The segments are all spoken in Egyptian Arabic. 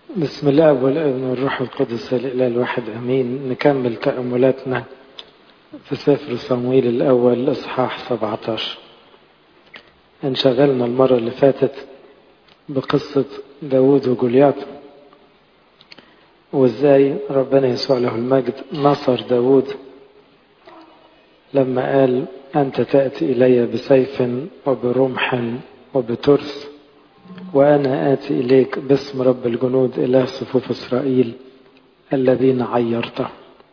بسم الله والابن والروح القدس الإله الواحد أمين نكمل تأملاتنا في سفر صمويل الأول إصحاح 17 انشغلنا المرة اللي فاتت بقصة داود وجوليات وازاي ربنا يسوع له المجد نصر داود لما قال أنت تأتي إلي بسيف وبرمح وبترس وأنا آتي إليك باسم رب الجنود إله صفوف إسرائيل الذين عيرته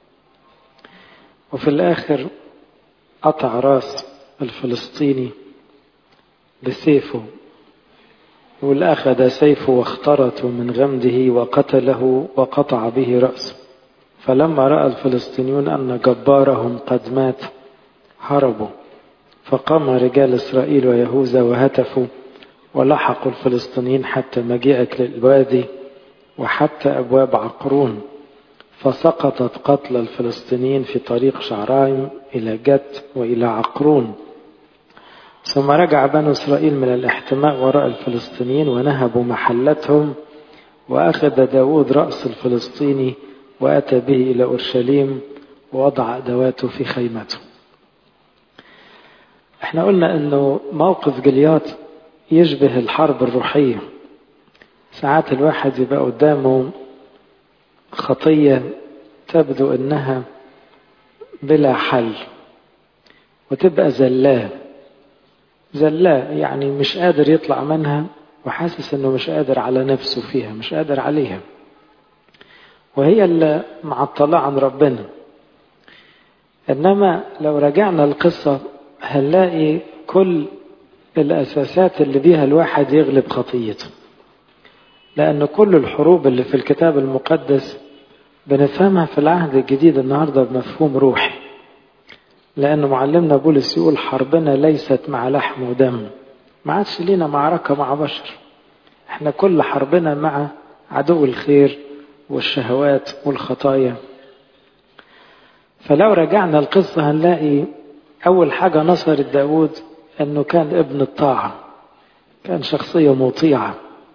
وفي الآخر قطع راس الفلسطيني بسيفه والأخذ سيفه واخترته من غمده وقتله وقطع به رأسه فلما رأى الفلسطينيون أن جبارهم قد مات هربوا فقام رجال إسرائيل ويهوذا وهتفوا ولحقوا الفلسطينيين حتى مجيئك للوادي وحتى أبواب عقرون فسقطت قتل الفلسطينيين في طريق شعرايم إلى جت وإلى عقرون ثم رجع بنو إسرائيل من الاحتماء وراء الفلسطينيين ونهبوا محلتهم وأخذ داود رأس الفلسطيني وأتى به إلى أورشليم ووضع أدواته في خيمته احنا قلنا انه موقف جليات يشبه الحرب الروحية ساعات الواحد يبقى قدامه خطية تبدو انها بلا حل وتبقى زلاه زلاه يعني مش قادر يطلع منها وحاسس انه مش قادر على نفسه فيها مش قادر عليها وهي اللي معطلة عن ربنا انما لو رجعنا القصة هنلاقي كل الأساسات اللي بيها الواحد يغلب خطيته لأن كل الحروب اللي في الكتاب المقدس بنفهمها في العهد الجديد النهاردة بمفهوم روحي لأن معلمنا بولس يقول حربنا ليست مع لحم ودم ما عادش لينا معركة مع بشر احنا كل حربنا مع عدو الخير والشهوات والخطايا فلو رجعنا القصة هنلاقي أول حاجة نصرت داود أنه كان ابن الطاعة كان شخصية مطيعة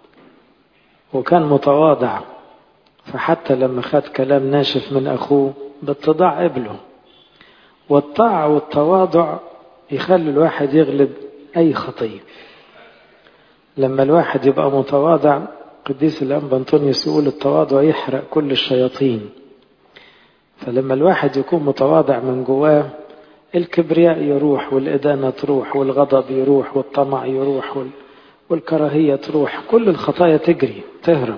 وكان متواضع فحتى لما خد كلام ناشف من أخوه باتضاع قبله والطاعة والتواضع يخلي الواحد يغلب أي خطية لما الواحد يبقى متواضع قديس الأنبا أنطونيوس يقول التواضع يحرق كل الشياطين فلما الواحد يكون متواضع من جواه الكبرياء يروح والإدانة تروح والغضب يروح والطمع يروح والكراهية تروح كل الخطايا تجري تهرب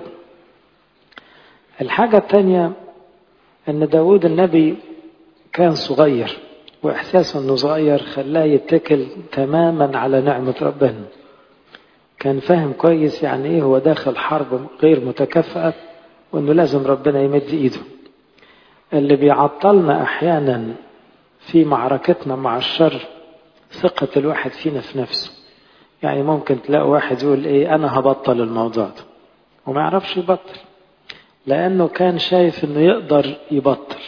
الحاجة الثانية أن داود النبي كان صغير وإحساسه أنه صغير خلاه يتكل تماما على نعمة ربنا كان فاهم كويس يعني إيه هو داخل حرب غير متكافئة وأنه لازم ربنا يمد إيده اللي بيعطلنا أحيانا في معركتنا مع الشر ثقة الواحد فينا في نفسه يعني ممكن تلاقي واحد يقول ايه انا هبطل الموضوع ده وما يعرفش يبطل لانه كان شايف انه يقدر يبطل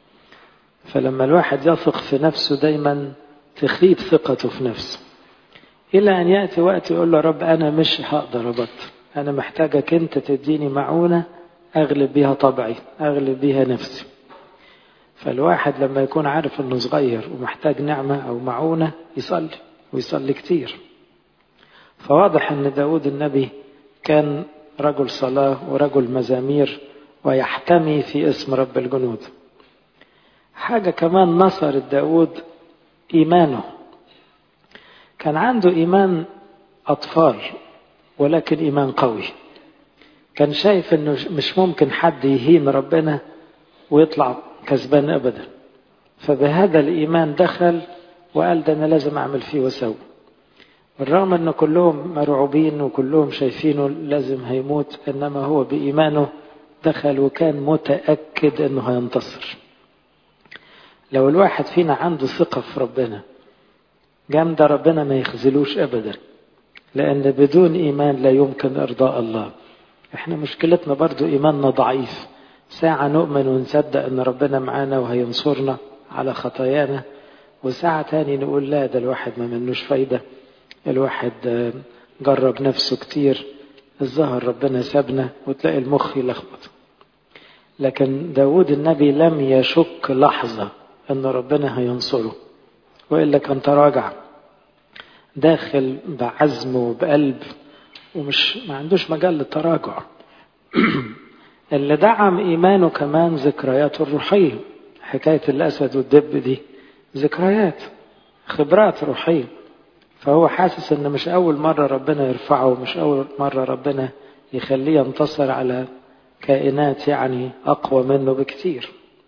فلما الواحد يثق في نفسه دايما تخيب ثقته في نفسه الى ان ياتي وقت يقول له رب انا مش هقدر ابطل انا محتاجك انت تديني معونه اغلب بيها طبعي اغلب بيها نفسي فالواحد لما يكون عارف انه صغير ومحتاج نعمة او معونة يصلي ويصلي كتير فواضح ان داود النبي كان رجل صلاة ورجل مزامير ويحتمي في اسم رب الجنود حاجة كمان نصرت داود إيمانه كان عنده إيمان أطفال ولكن إيمان قوي كان شايف انه مش ممكن حد يهين ربنا ويطلع كسبان ابدا فبهذا الايمان دخل وقال ده انا لازم اعمل فيه واسوي بالرغم ان كلهم مرعوبين وكلهم شايفينه لازم هيموت انما هو بايمانه دخل وكان متاكد انه هينتصر لو الواحد فينا عنده ثقه في ربنا جامده ربنا ما يخذلوش ابدا لان بدون ايمان لا يمكن ارضاء الله احنا مشكلتنا برضو ايماننا ضعيف ساعة نؤمن ونصدق ان ربنا معانا وهينصرنا على خطايانا وساعة تاني نقول لا ده الواحد ما منوش فايدة الواحد جرب نفسه كتير الظهر ربنا سابنا وتلاقي المخ يلخبط لكن داود النبي لم يشك لحظة أن ربنا هينصره وإلا كان تراجع داخل بعزم وبقلب ومش ما عندوش مجال للتراجع اللي دعم إيمانه كمان ذكرياته الروحية حكاية الأسد والدب دي ذكريات خبرات روحية فهو حاسس ان مش اول مرة ربنا يرفعه مش اول مرة ربنا يخليه ينتصر على كائنات يعني اقوى منه بكتير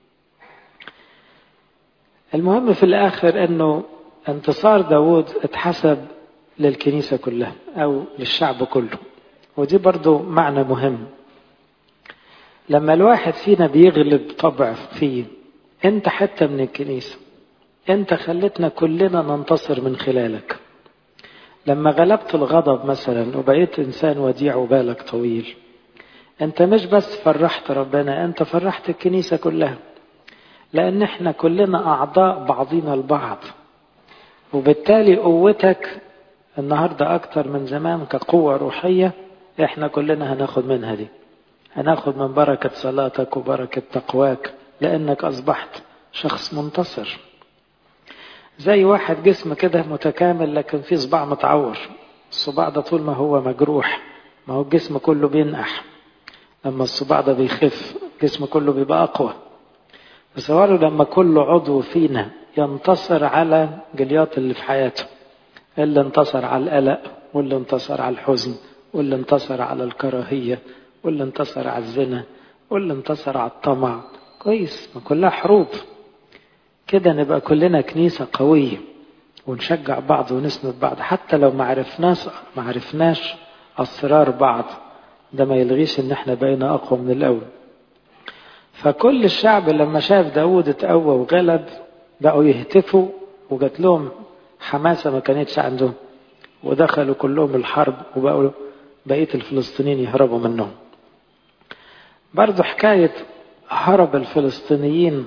المهم في الاخر انه انتصار داود اتحسب للكنيسة كلها او للشعب كله ودي برضو معنى مهم لما الواحد فينا بيغلب طبع فيه انت حتة من الكنيسة انت خلتنا كلنا ننتصر من خلالك لما غلبت الغضب مثلا وبقيت انسان وديع وبالك طويل انت مش بس فرحت ربنا انت فرحت الكنيسة كلها لان احنا كلنا اعضاء بعضنا البعض وبالتالي قوتك النهاردة اكتر من زمان كقوة روحية احنا كلنا هناخد منها دي هناخد من بركة صلاتك وبركة تقواك لانك اصبحت شخص منتصر زي واحد جسم كده متكامل لكن فيه صباع متعور الصباع ده طول ما هو مجروح ما هو الجسم كله بينقح لما الصباع ده بيخف الجسم كله بيبقى أقوى تصوروا لما كل عضو فينا ينتصر على جليات اللي في حياته اللي انتصر على القلق واللي انتصر على الحزن واللي انتصر على الكراهية واللي انتصر على الزنا واللي انتصر على الطمع كويس ما كلها حروب كده نبقى كلنا كنيسة قوية ونشجع بعض ونسند بعض حتى لو ما عرفناش ما عرفناش أسرار بعض ده ما يلغيش إن احنا بقينا أقوى من الأول فكل الشعب لما شاف داود اتقوى وغلب بقوا يهتفوا وجات لهم حماسة ما كانتش عندهم ودخلوا كلهم الحرب وبقوا بقية الفلسطينيين يهربوا منهم برضو حكاية هرب الفلسطينيين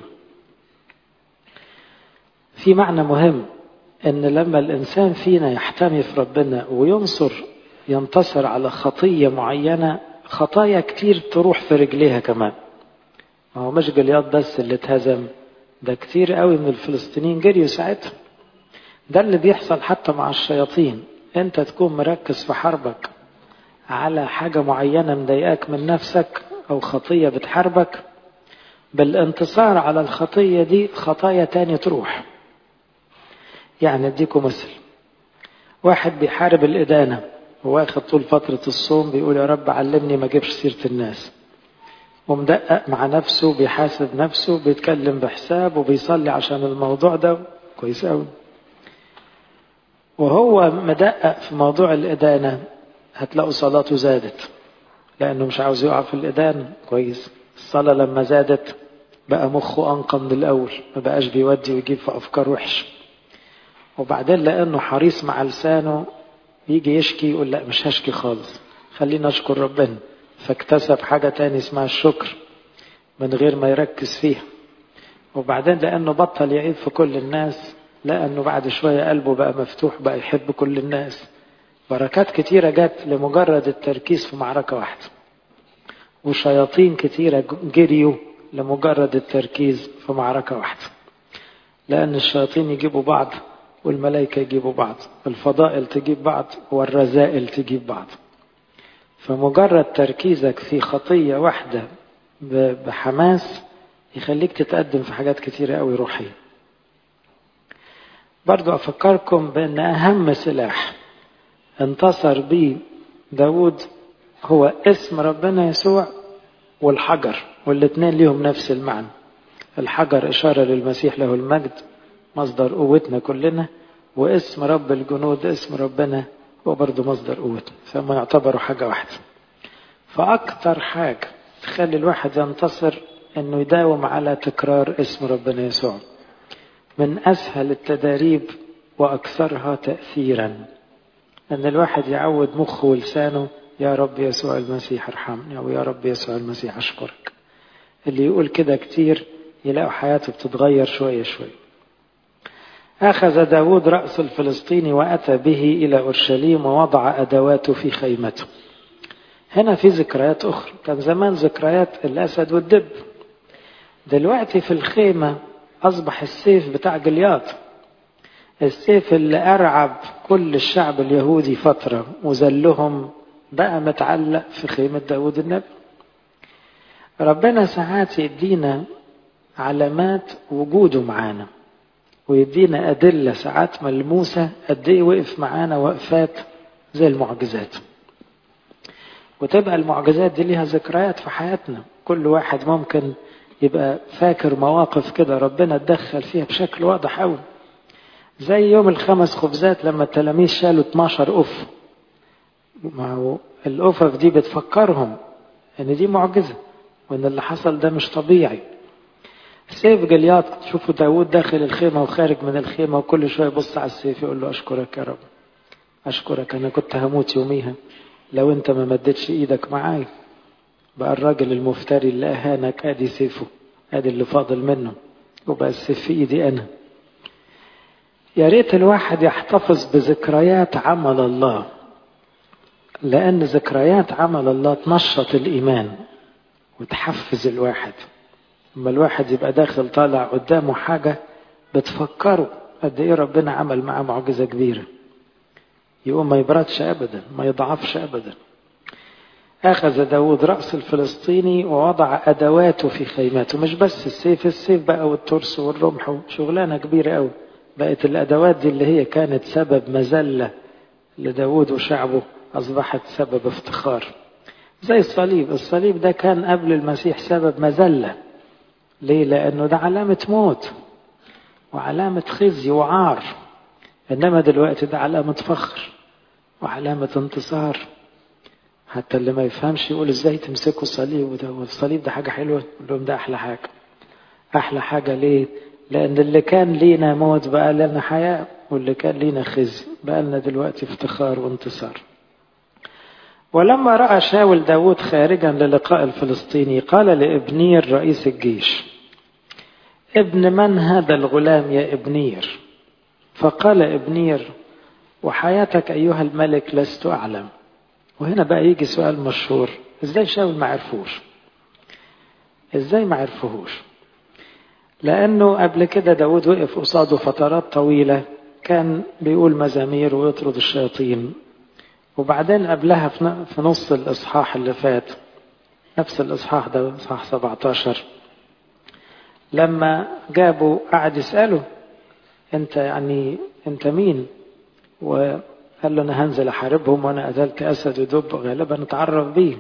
في معنى مهم ان لما الانسان فينا يحتمي في ربنا وينصر ينتصر على خطية معينة خطايا كتير تروح في رجليها كمان ما هو مش جليات بس اللي اتهزم ده كتير قوي من الفلسطينيين جريوا ساعتها ده اللي بيحصل حتى مع الشياطين انت تكون مركز في حربك على حاجة معينة مضايقاك من نفسك او خطية بتحاربك بالانتصار على الخطية دي خطايا تانية تروح يعني اديكم مثل واحد بيحارب الإدانة وواخد طول فترة الصوم بيقول يا رب علمني ما اجيبش سيرة الناس ومدقق مع نفسه بيحاسب نفسه بيتكلم بحساب وبيصلي عشان الموضوع ده كويس قوي وهو مدقق في موضوع الإدانة هتلاقوا صلاته زادت لأنه مش عاوز يقع في الإدانة كويس الصلاة لما زادت بقى مخه أنقى من الأول ما بقاش بيودي ويجيب في أفكار وحش وبعدين لأنه حريص مع لسانه يجي يشكي يقول لا مش هشكي خالص خلينا أشكر ربنا فاكتسب حاجة تاني اسمها الشكر من غير ما يركز فيها وبعدين لأنه بطل يعيب في كل الناس لأنه بعد شوية قلبه بقى مفتوح بقى يحب كل الناس بركات كتيرة جت لمجرد التركيز في معركة واحدة وشياطين كتيرة جريوا لمجرد التركيز في معركة واحدة لأن الشياطين يجيبوا بعض والملائكة يجيبوا بعض الفضائل تجيب بعض والرذائل تجيب بعض فمجرد تركيزك في خطية واحدة بحماس يخليك تتقدم في حاجات كتيرة قوي روحية برضو أفكركم بأن أهم سلاح انتصر به داود هو اسم ربنا يسوع والحجر والاثنين ليهم نفس المعنى الحجر إشارة للمسيح له المجد مصدر قوتنا كلنا واسم رب الجنود اسم ربنا هو برضه مصدر قوتنا فما يعتبروا حاجة واحدة فأكتر حاجة تخلي الواحد ينتصر انه يداوم على تكرار اسم ربنا يسوع من اسهل التداريب واكثرها تاثيرا ان الواحد يعود مخه ولسانه يا رب يسوع المسيح ارحمني او يا رب يسوع المسيح اشكرك اللي يقول كده كتير يلاقوا حياته بتتغير شويه شويه أخذ داود رأس الفلسطيني وأتى به إلى أورشليم ووضع أدواته في خيمته هنا في ذكريات أخرى كان زمان ذكريات الأسد والدب دلوقتي في الخيمة أصبح السيف بتاع جلياط السيف اللي أرعب كل الشعب اليهودي فترة وذلهم بقى متعلق في خيمة داود النبي ربنا ساعات يدينا علامات وجوده معانا ويدينا أدلة ساعات ملموسة قد إيه وقف معانا وقفات زي المعجزات وتبقى المعجزات دي ليها ذكريات في حياتنا كل واحد ممكن يبقى فاكر مواقف كده ربنا اتدخل فيها بشكل واضح قوي زي يوم الخمس خبزات لما التلاميذ شالوا 12 أف ما هو الأفف دي بتفكرهم إن دي معجزة وإن اللي حصل ده مش طبيعي سيف جليات تشوفوا داود داخل الخيمة وخارج من الخيمة وكل شوية يبص على السيف يقول له أشكرك يا رب أشكرك أنا كنت هموت يوميها لو أنت ما مدتش إيدك معايا بقى الراجل المفتري اللي أهانك أدي سيفه أدي اللي فاضل منه وبقى السيف في إيدي أنا يا ريت الواحد يحتفظ بذكريات عمل الله لأن ذكريات عمل الله تنشط الإيمان وتحفز الواحد لما الواحد يبقى داخل طالع قدامه حاجة بتفكره قد إيه ربنا عمل معاه معجزة كبيرة يقوم ما يبردش أبدا ما يضعفش أبدا أخذ داود رأس الفلسطيني ووضع أدواته في خيماته مش بس السيف السيف بقى والترس والرمح شغلانة كبيرة أوي بقت الأدوات دي اللي هي كانت سبب مذلة لداود وشعبه أصبحت سبب افتخار زي الصليب الصليب ده كان قبل المسيح سبب مذلة ليه لأنه ده علامة موت وعلامة خزي وعار إنما دلوقتي ده علامة فخر وعلامة انتصار حتى اللي ما يفهمش يقول ازاي تمسكوا الصليب وده والصليب ده حاجة حلوة يقول لهم ده أحلى حاجة أحلى حاجة ليه لأن اللي كان لينا موت بقى لنا حياة واللي كان لينا خزي بقى لنا دلوقتي افتخار وانتصار ولما رأى شاول داود خارجا للقاء الفلسطيني قال لابنير رئيس الجيش ابن من هذا الغلام يا ابنير فقال ابنير وحياتك أيها الملك لست أعلم وهنا بقى يجي سؤال مشهور ازاي شاول ما عرفوش ازاي ما عرفوهوش لأنه قبل كده داود وقف قصاده فترات طويلة كان بيقول مزامير ويطرد الشياطين وبعدين قبلها في نص الإصحاح اللي فات نفس الإصحاح ده إصحاح 17 لما جابوا قعد يسأله أنت يعني أنت مين؟ وقال له أنا هنزل أحاربهم وأنا قتلت أسد ودب غالبا اتعرف بيه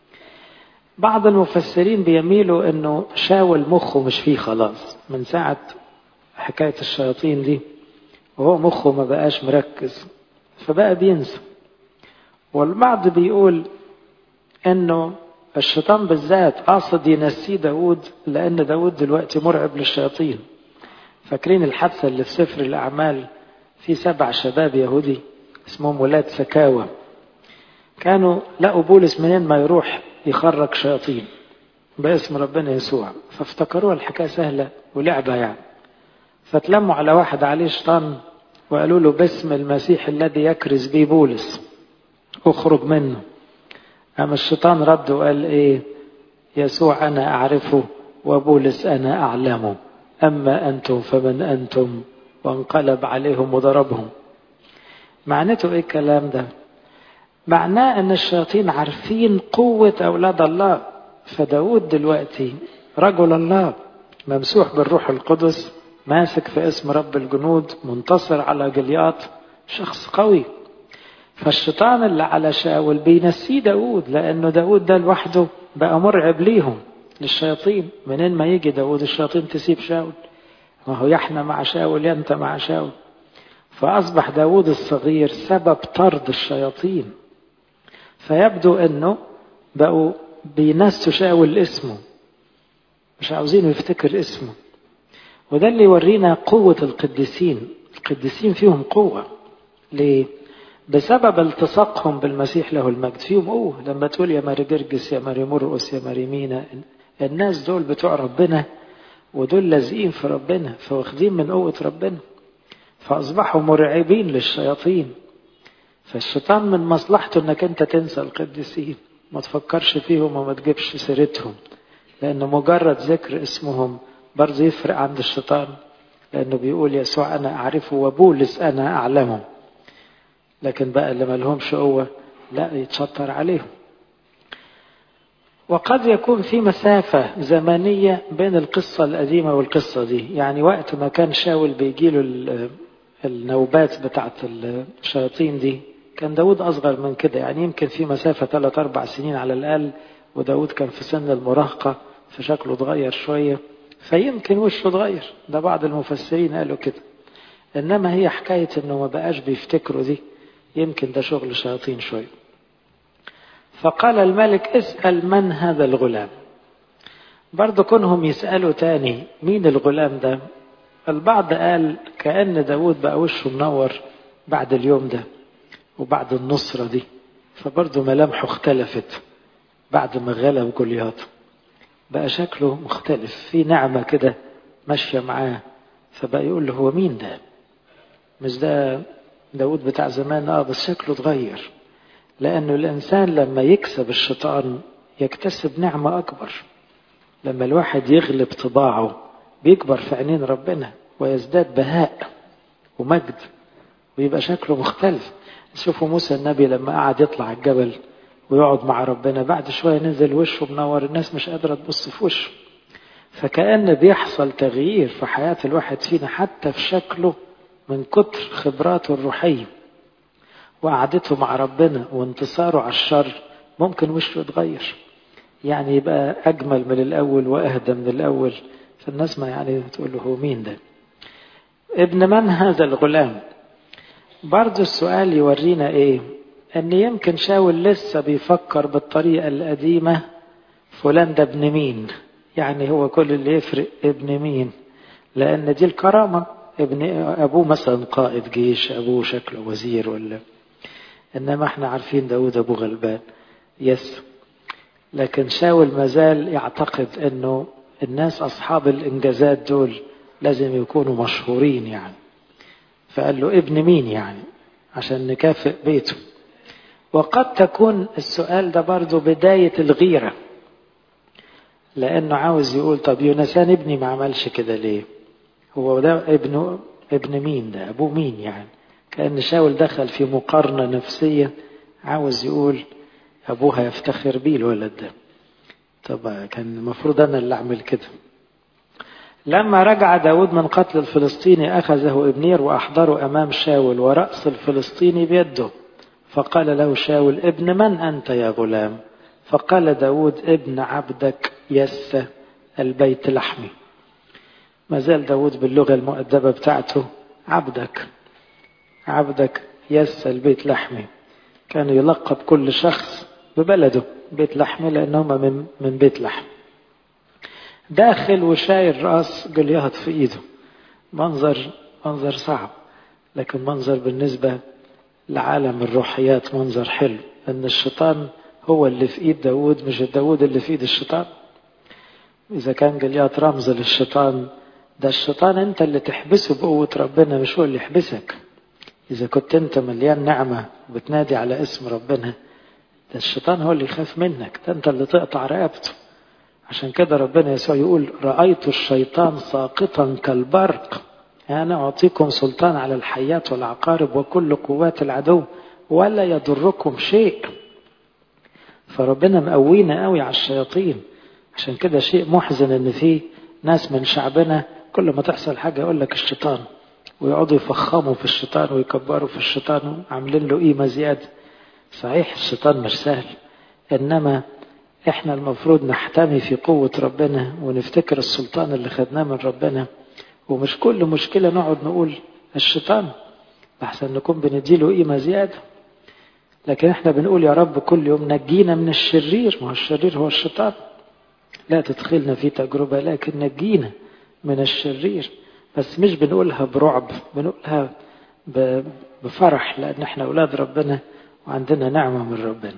بعض المفسرين بيميلوا انه شاول مخه مش فيه خلاص من ساعة حكاية الشياطين دي وهو مخه ما بقاش مركز فبقى بينسى والبعض بيقول انه الشيطان بالذات قاصد ينسيه داود لان داود دلوقتي مرعب للشياطين فاكرين الحادثة اللي في سفر الأعمال في سبع شباب يهودي اسمهم ولاد سكاوى كانوا لقوا بولس منين ما يروح يخرج شياطين باسم ربنا يسوع فافتكروها الحكاية سهلة ولعبة يعني فتلموا على واحد عليه شيطان وقالوا له باسم المسيح الذي يكرز به بولس اخرج منه أما الشيطان رد وقال إيه يسوع أنا أعرفه وبولس أنا أعلمه أما أنتم فمن أنتم وانقلب عليهم وضربهم معناته إيه الكلام ده معناه ان الشياطين عارفين قوة اولاد الله فداود دلوقتي رجل الله ممسوح بالروح القدس ماسك في اسم رب الجنود منتصر على جليات شخص قوي فالشيطان اللي على شاول بينسيه داود لانه داود ده لوحده بقى مرعب ليهم للشياطين منين ما يجي داود الشياطين تسيب شاول ما هو يحنى مع شاول ينت مع شاول فأصبح داود الصغير سبب طرد الشياطين فيبدو انه بقوا بينسوا شاول اسمه مش عاوزينه يفتكر اسمه وده اللي يورينا قوة القديسين القديسين فيهم قوة ليه؟ بسبب التصاقهم بالمسيح له المجد فيهم قوة لما تقول يا ماري جرجس يا ماري مرقس يا ماري مينا الناس دول بتوع ربنا ودول لازقين في ربنا فواخدين من قوة ربنا فأصبحوا مرعبين للشياطين فالشيطان من مصلحته انك انت تنسى القديسين ما تفكرش فيهم وما تجيبش سيرتهم لأن مجرد ذكر اسمهم برضه يفرق عند الشيطان لأنه بيقول يسوع أنا أعرفه وبولس أنا أعلمه لكن بقى اللي ملهمش قوة لا يتشطر عليهم وقد يكون في مسافة زمنية بين القصة القديمة والقصة دي يعني وقت ما كان شاول بيجيله النوبات بتاعت الشياطين دي كان داود أصغر من كده يعني يمكن في مسافة ثلاث أربع سنين على الأقل وداود كان في سن المراهقة فشكله اتغير شوية فيمكن وشه اتغير ده بعض المفسرين قالوا كده إنما هي حكاية إنه ما بقاش بيفتكروا دي يمكن ده شغل شياطين شوية فقال الملك اسأل من هذا الغلام برضه كونهم يسألوا تاني مين الغلام ده البعض قال كأن داود بقى وشه منور بعد اليوم ده وبعد النصرة دي فبرضه ملامحه اختلفت بعد ما غلب جولياط بقى شكله مختلف في نعمة كده ماشية معاه فبقى يقول له هو مين ده مش ده داود بتاع زمان اه بس شكله اتغير لأنه الإنسان لما يكسب الشيطان يكتسب نعمة أكبر لما الواحد يغلب طباعه بيكبر في عينين ربنا ويزداد بهاء ومجد ويبقى شكله مختلف شوفوا موسى النبي لما قعد يطلع الجبل ويقعد مع ربنا بعد شوية نزل وشه منور الناس مش قادرة تبص في وشه فكأن بيحصل تغيير في حياة الواحد فينا حتى في شكله من كتر خبراته الروحية وقعدته مع ربنا وانتصاره على الشر ممكن وشه يتغير يعني يبقى أجمل من الأول وأهدى من الأول فالناس ما يعني تقول له هو مين ده ابن من هذا الغلام برضه السؤال يورينا ايه ان يمكن شاول لسه بيفكر بالطريقة القديمة فلان ده ابن مين يعني هو كل اللي يفرق ابن مين لان دي الكرامة ابن ابوه مثلا قائد جيش ابوه شكله وزير ولا انما احنا عارفين داود ابو غلبان يس لكن شاول مازال يعتقد انه الناس اصحاب الانجازات دول لازم يكونوا مشهورين يعني فقال له ابن مين يعني عشان نكافئ بيته وقد تكون السؤال ده برضه بداية الغيرة لأنه عاوز يقول طب يونسان ابني ما عملش كده ليه هو ده ابنه ابن مين ده أبوه مين يعني كأن شاول دخل في مقارنة نفسية عاوز يقول أبوه هيفتخر بيه الولد ده طب كان المفروض أنا اللي أعمل كده لما رجع داود من قتل الفلسطيني أخذه ابنير وأحضره أمام شاول ورأس الفلسطيني بيده فقال له شاول ابن من أنت يا غلام فقال داود ابن عبدك يس البيت لحمي ما زال داود باللغة المؤدبة بتاعته عبدك عبدك يس البيت لحمي كان يلقب كل شخص ببلده بيت لحمي لأنهم من, من بيت لحم داخل وشايل راس جلياط في ايده منظر منظر صعب لكن منظر بالنسبة لعالم الروحيات منظر حلو ان الشيطان هو اللي في ايد داود مش داود اللي في ايد الشيطان اذا كان جلياط رمز للشيطان ده الشيطان انت اللي تحبسه بقوة ربنا مش هو اللي يحبسك اذا كنت انت مليان نعمة وبتنادي على اسم ربنا ده الشيطان هو اللي يخاف منك ده انت اللي تقطع رقبته عشان كده ربنا يسوع يقول رأيت الشيطان ساقطا كالبرق أنا أعطيكم سلطان على الحيات والعقارب وكل قوات العدو ولا يضركم شيء فربنا مقوينا قوي على الشياطين عشان كده شيء محزن ان في ناس من شعبنا كل ما تحصل حاجة يقول لك الشيطان ويقعدوا يفخموا في الشيطان ويكبروا في الشيطان وعاملين له قيمة زيادة صحيح الشيطان مش سهل إنما احنا المفروض نحتمي في قوة ربنا ونفتكر السلطان اللي خدناه من ربنا ومش كل مشكلة نقعد نقول الشيطان أحسن نكون بنديله قيمة زيادة لكن احنا بنقول يا رب كل يوم نجينا من الشرير ما هو الشرير هو الشيطان لا تدخلنا في تجربة لكن نجينا من الشرير بس مش بنقولها برعب بنقولها بفرح لأن احنا أولاد ربنا وعندنا نعمة من ربنا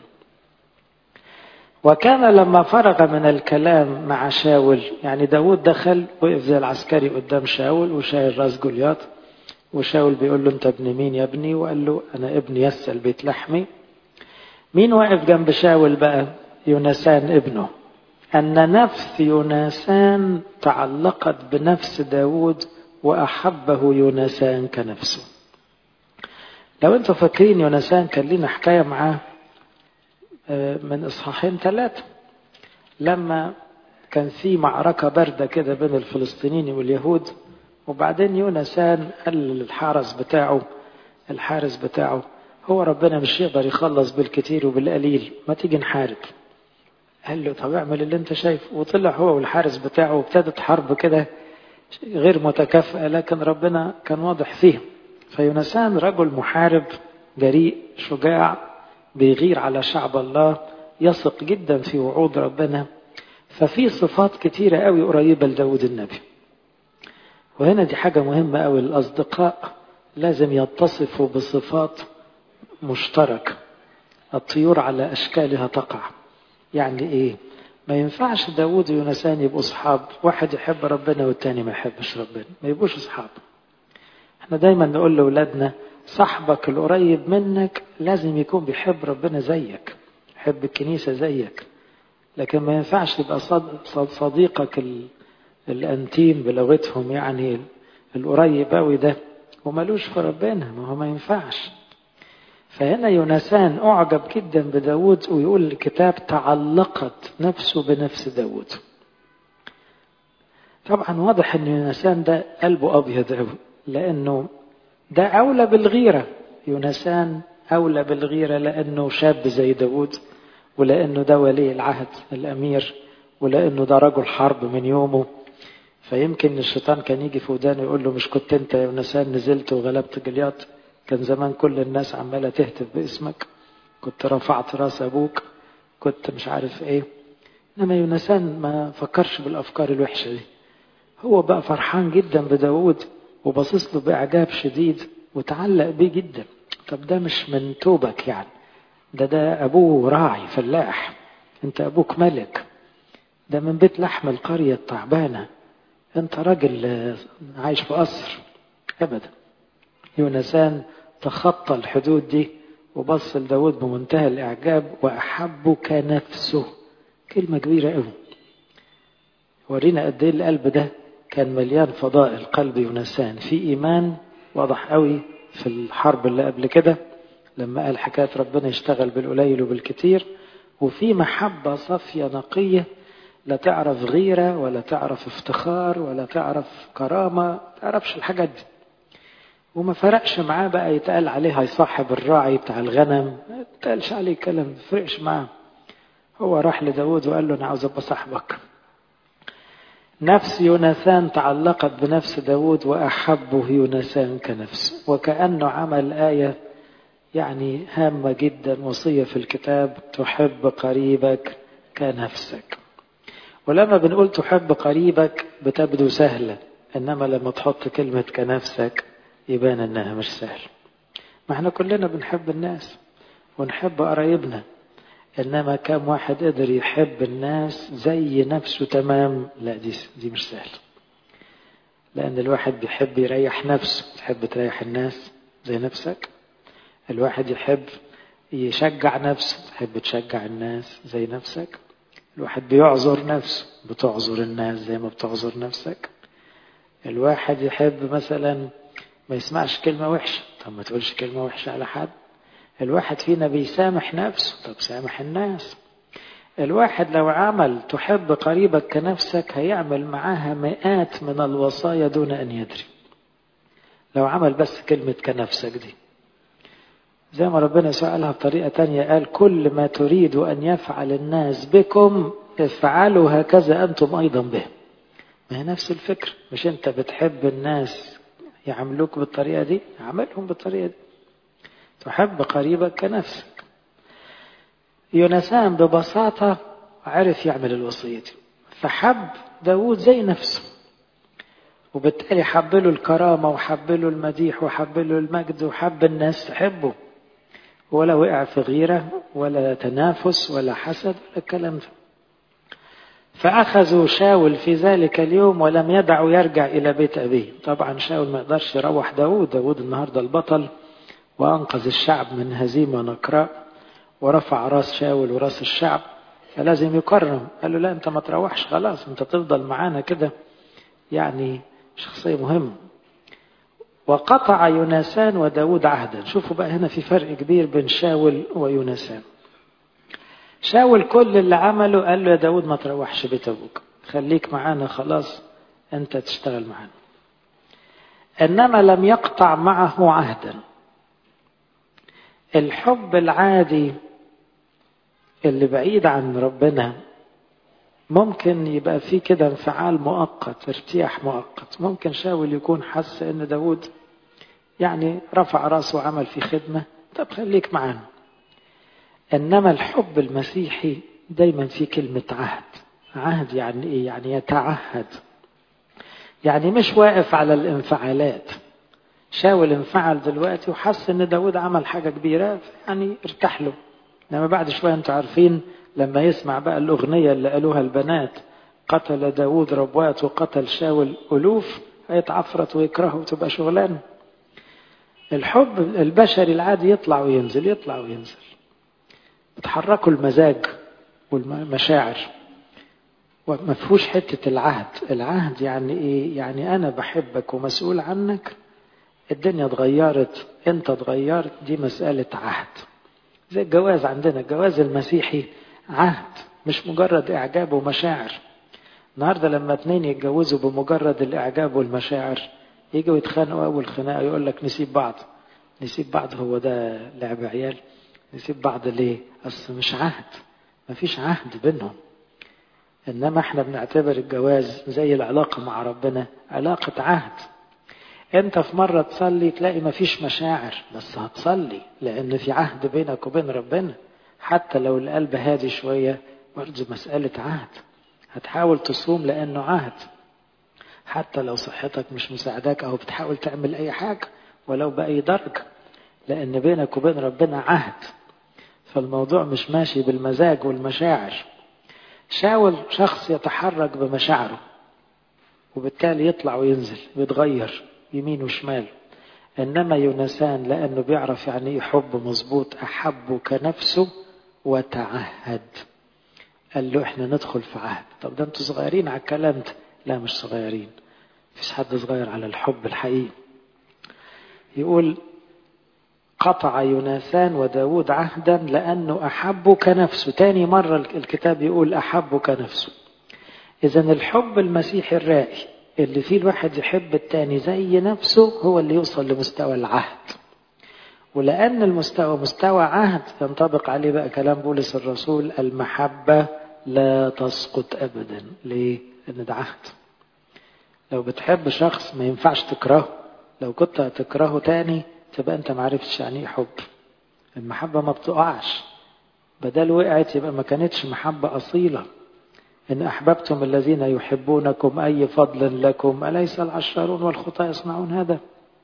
وكان لما فرغ من الكلام مع شاول يعني داود دخل وقف زي العسكري قدام شاول وشايل راس جولياط وشاول بيقول له انت ابن مين يا ابني وقال له انا ابن يس البيت لحمي مين واقف جنب شاول بقى يونسان ابنه أن نفس يونسان تعلقت بنفس داود وأحبه يونسان كنفسه لو انتم فاكرين يونسان كان لنا حكاية معاه من إصحاحين ثلاثة لما كان في معركة باردة كده بين الفلسطينيين واليهود وبعدين يونسان قال للحارس بتاعه الحارس بتاعه هو ربنا مش يقدر يخلص بالكتير وبالقليل ما تيجي نحارب قال له طب اعمل اللي انت شايفه وطلع هو والحارس بتاعه وابتدت حرب كده غير متكافئة لكن ربنا كان واضح فيه فيونسان رجل محارب جريء شجاع بيغير على شعب الله يثق جدا في وعود ربنا ففي صفات كتيرة قوي قريبة لداود النبي وهنا دي حاجة مهمة قوي الأصدقاء لازم يتصفوا بصفات مشتركة الطيور على أشكالها تقع يعني إيه ما ينفعش داود ويونسان يبقوا أصحاب واحد يحب ربنا والتاني ما يحبش ربنا ما يبقوش أصحاب احنا دايما نقول لأولادنا صاحبك القريب منك لازم يكون بيحب ربنا زيك يحب الكنيسة زيك لكن ما ينفعش يبقى صديقك الأنتيم بلغتهم يعني القريب قوي ده وملوش في ربنا ما هو ما ينفعش فهنا يونسان أعجب جدا بداود ويقول الكتاب تعلقت نفسه بنفس داود طبعا واضح ان يونسان ده قلبه أبيض قوي لأنه ده أولى بالغيرة يونسان أولى بالغيرة لأنه شاب زي داود ولأنه ده ولي العهد الأمير ولأنه ده رجل حرب من يومه فيمكن الشيطان كان يجي في ودانه يقول له مش كنت انت يا يونسان نزلت وغلبت جليات كان زمان كل الناس عمالة تهتف باسمك كنت رفعت راس أبوك كنت مش عارف ايه إنما يونسان ما فكرش بالأفكار الوحشة دي هو بقى فرحان جدا بداود وباصص له بإعجاب شديد وتعلق بيه جدا طب ده مش من توبك يعني ده ده أبوه راعي فلاح أنت أبوك ملك ده من بيت لحم القرية التعبانة أنت راجل عايش في قصر أبدا يونسان تخطى الحدود دي وبص لداود بمنتهى الإعجاب وأحبه كنفسه كلمة كبيرة قوي ورينا قد إيه القلب ده كان مليان فضائل قلب يونسان في إيمان واضح قوي في الحرب اللي قبل كده لما قال حكاية ربنا يشتغل بالقليل وبالكتير وفي محبة صافية نقية لا تعرف غيرة ولا تعرف افتخار ولا تعرف كرامة ما تعرفش الحاجات دي وما فرقش معاه بقى يتقال عليه هيصاحب الراعي بتاع الغنم ما يتقالش عليه كلام ما فرقش معاه هو راح لداود وقال له انا عاوز ابقى صاحبك نفس يوناثان تعلقت بنفس داود وأحبه يوناثان كنفسه وكأنه عمل آية يعني هامة جدا وصية في الكتاب تحب قريبك كنفسك ولما بنقول تحب قريبك بتبدو سهلة إنما لما تحط كلمة كنفسك يبان إنها مش سهلة ما احنا كلنا بنحب الناس ونحب قرايبنا إنما كم واحد قدر يحب الناس زي نفسه تمام لا دي, دي مش سهل لأن الواحد بيحب يريح نفسه تحب تريح الناس زي نفسك الواحد يحب يشجع نفسه تحب تشجع الناس زي نفسك الواحد بيعذر نفسه بتعذر الناس زي ما بتعذر نفسك الواحد يحب مثلا ما يسمعش كلمة وحشة طب ما تقولش كلمة وحشة على حد الواحد فينا بيسامح نفسه طب سامح الناس الواحد لو عمل تحب قريبك كنفسك هيعمل معاها مئات من الوصايا دون أن يدري لو عمل بس كلمة كنفسك دي زي ما ربنا سألها بطريقة تانية قال كل ما تريد أن يفعل الناس بكم افعلوا هكذا أنتم أيضا به ما هي نفس الفكرة مش أنت بتحب الناس يعملوك بالطريقة دي عملهم بالطريقة دي تحب قريبك كنفسك يونسان ببساطة عرف يعمل الوصية دي فحب داود زي نفسه وبالتالي حب له الكرامة وحب له المديح وحب له المجد وحب الناس تحبه ولا وقع في غيرة ولا تنافس ولا حسد ولا الكلام ده فأخذوا شاول في ذلك اليوم ولم يدعوا يرجع إلى بيت أبيه طبعا شاول ما يقدرش يروح داود داود النهاردة البطل وأنقذ الشعب من هزيمة نكراء ورفع راس شاول وراس الشعب فلازم يكرم قال له لا انت ما تروحش خلاص انت تفضل معانا كده يعني شخصية مهمة وقطع يونسان وداود عهدا شوفوا بقى هنا في فرق كبير بين شاول ويونسان شاول كل اللي عمله قال له يا داود ما تروحش بيت ابوك خليك معانا خلاص انت تشتغل معانا انما لم يقطع معه عهدا الحب العادي اللي بعيد عن ربنا ممكن يبقى فيه كده انفعال مؤقت ارتياح مؤقت ممكن شاول يكون حس ان داود يعني رفع راسه وعمل في خدمة طب خليك معانا انما الحب المسيحي دايما في كلمة عهد عهد يعني ايه يعني يتعهد يعني مش واقف على الانفعالات شاول انفعل دلوقتي وحس ان داود عمل حاجة كبيرة يعني ارتاح له انما بعد شوية انتوا عارفين لما يسمع بقى الأغنية اللي قالوها البنات قتل داود ربوات وقتل شاول ألوف هيتعفرت ويكرهه وتبقى شغلانة الحب البشري العادي يطلع وينزل يطلع وينزل بتحركوا المزاج والمشاعر وما فيهوش حتة العهد العهد يعني ايه يعني انا بحبك ومسؤول عنك الدنيا اتغيرت انت اتغيرت دي مسألة عهد زي الجواز عندنا الجواز المسيحي عهد مش مجرد اعجاب ومشاعر النهارده لما اتنين يتجوزوا بمجرد الاعجاب والمشاعر يجوا يتخانقوا اول خناقه يقول لك نسيب بعض نسيب بعض هو ده لعب عيال نسيب بعض ليه اصل مش عهد مفيش عهد بينهم انما احنا بنعتبر الجواز زي العلاقه مع ربنا علاقه عهد انت في مرة تصلي تلاقي مفيش مشاعر بس هتصلي لان في عهد بينك وبين ربنا حتى لو القلب هادي شوية برضه مسألة عهد هتحاول تصوم لانه عهد حتى لو صحتك مش مساعداك او بتحاول تعمل اي حاجة ولو بأي درجة لان بينك وبين ربنا عهد فالموضوع مش ماشي بالمزاج والمشاعر شاول شخص يتحرك بمشاعره وبالتالي يطلع وينزل ويتغير يمين وشمال انما يونسان لانه بيعرف يعني ايه حب مظبوط احبه كنفسه وتعهد قال له احنا ندخل في عهد طب ده انتوا صغيرين على الكلام ده لا مش صغيرين مفيش حد صغير على الحب الحقيقي يقول قطع يونسان وداود عهدا لأنه أحبه كنفسه تاني مرة الكتاب يقول أحبه كنفسه إذا الحب المسيحي الرائي اللي فيه الواحد يحب التاني زي نفسه هو اللي يوصل لمستوى العهد ولأن المستوى مستوى عهد ينطبق عليه بقى كلام بولس الرسول المحبة لا تسقط أبدا ليه؟ لأن ده عهد لو بتحب شخص ما ينفعش تكرهه لو كنت هتكرهه تاني تبقى انت معرفتش يعني ايه حب المحبة ما بتقعش بدل وقعت يبقى ما كانتش محبة أصيلة إن أحببتم الذين يحبونكم أي فضل لكم أليس العشارون والخطاة يصنعون هذا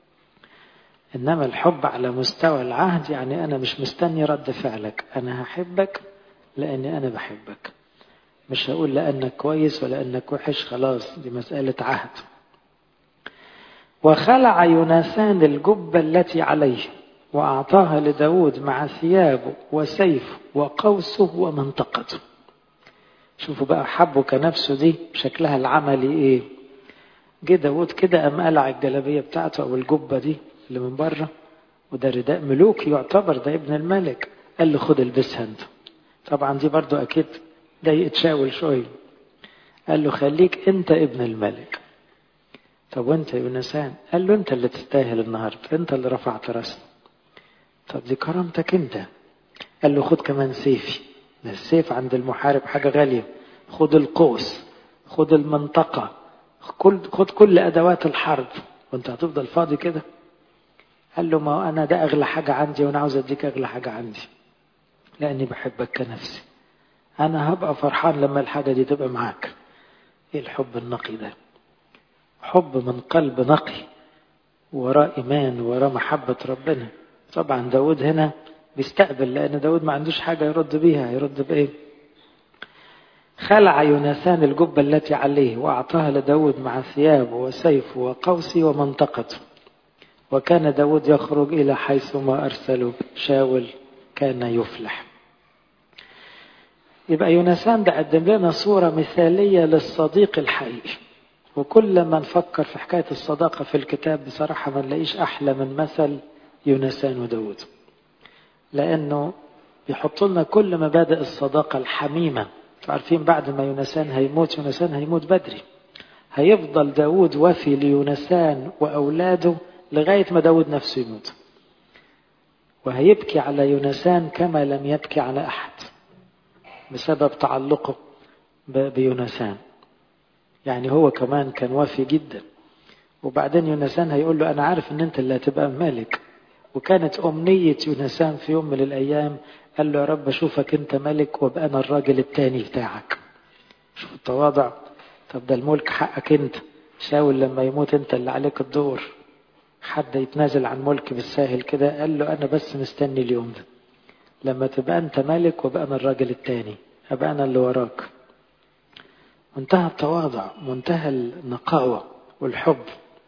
إنما الحب على مستوى العهد يعني أنا مش مستني رد فعلك أنا هحبك لأني أنا بحبك مش هقول لأنك كويس ولا أنك وحش خلاص دي مسألة عهد وخلع يونسان الجبة التي عليه وأعطاها لداود مع ثيابه وسيفه وقوسه ومنطقته شوفوا بقى حبه كنفسه دي شكلها العملي ايه جه داود كده قام قلع الجلابيه بتاعته او الجبه دي اللي من بره وده رداء ملوكي يعتبر ده ابن الملك قال له خد البسها انت طبعا دي برضو اكيد ده يتشاول شويه قال له خليك انت ابن الملك طب وانت يا يونسان قال له انت اللي تستاهل النهارده انت اللي رفعت راسك طب دي كرامتك انت قال له خد كمان سيفي السيف عند المحارب حاجة غالية خد القوس خد المنطقة خد, خد كل أدوات الحرب وانت هتفضل فاضي كده قال له ما أنا ده أغلى حاجة عندي وأنا عاوز أديك أغلى حاجة عندي لأني بحبك كنفسي أنا هبقى فرحان لما الحاجة دي تبقى معاك إيه الحب النقي ده حب من قلب نقي وراه إيمان وراه محبة ربنا طبعا داود هنا بيستقبل لأن داود ما عندوش حاجة يرد بيها يرد بإيه خلع يونسان الجبة التي عليه وأعطاها لداود مع ثيابه وسيفه وقوسه ومنطقته وكان داود يخرج إلى حيث ما أرسله شاول كان يفلح يبقى يونسان ده قدم لنا صورة مثالية للصديق الحقيقي وكل ما نفكر في حكاية الصداقة في الكتاب بصراحة ما نلاقيش أحلى من مثل يونسان وداود لأنه بيحط لنا كل مبادئ الصداقة الحميمة عارفين بعد ما يونسان هيموت يونسان هيموت بدري هيفضل داود وفي ليونسان وأولاده لغاية ما داود نفسه يموت وهيبكي على يونسان كما لم يبكي على أحد بسبب تعلقه بيونسان يعني هو كمان كان وافي جدا وبعدين يونسان هيقول له أنا عارف أن أنت اللي هتبقى ملك وكانت أمنية يونسان في يوم من الأيام قال له يا رب أشوفك أنت ملك وابقى أنا الراجل التاني بتاعك شوف التواضع طب ده الملك حقك أنت شاول لما يموت أنت اللي عليك الدور حد يتنازل عن ملك بالساهل كده قال له أنا بس مستني اليوم ده لما تبقى أنت ملك وبقى أنا الراجل التاني أبقى أنا اللي وراك منتهى التواضع منتهى النقاوة والحب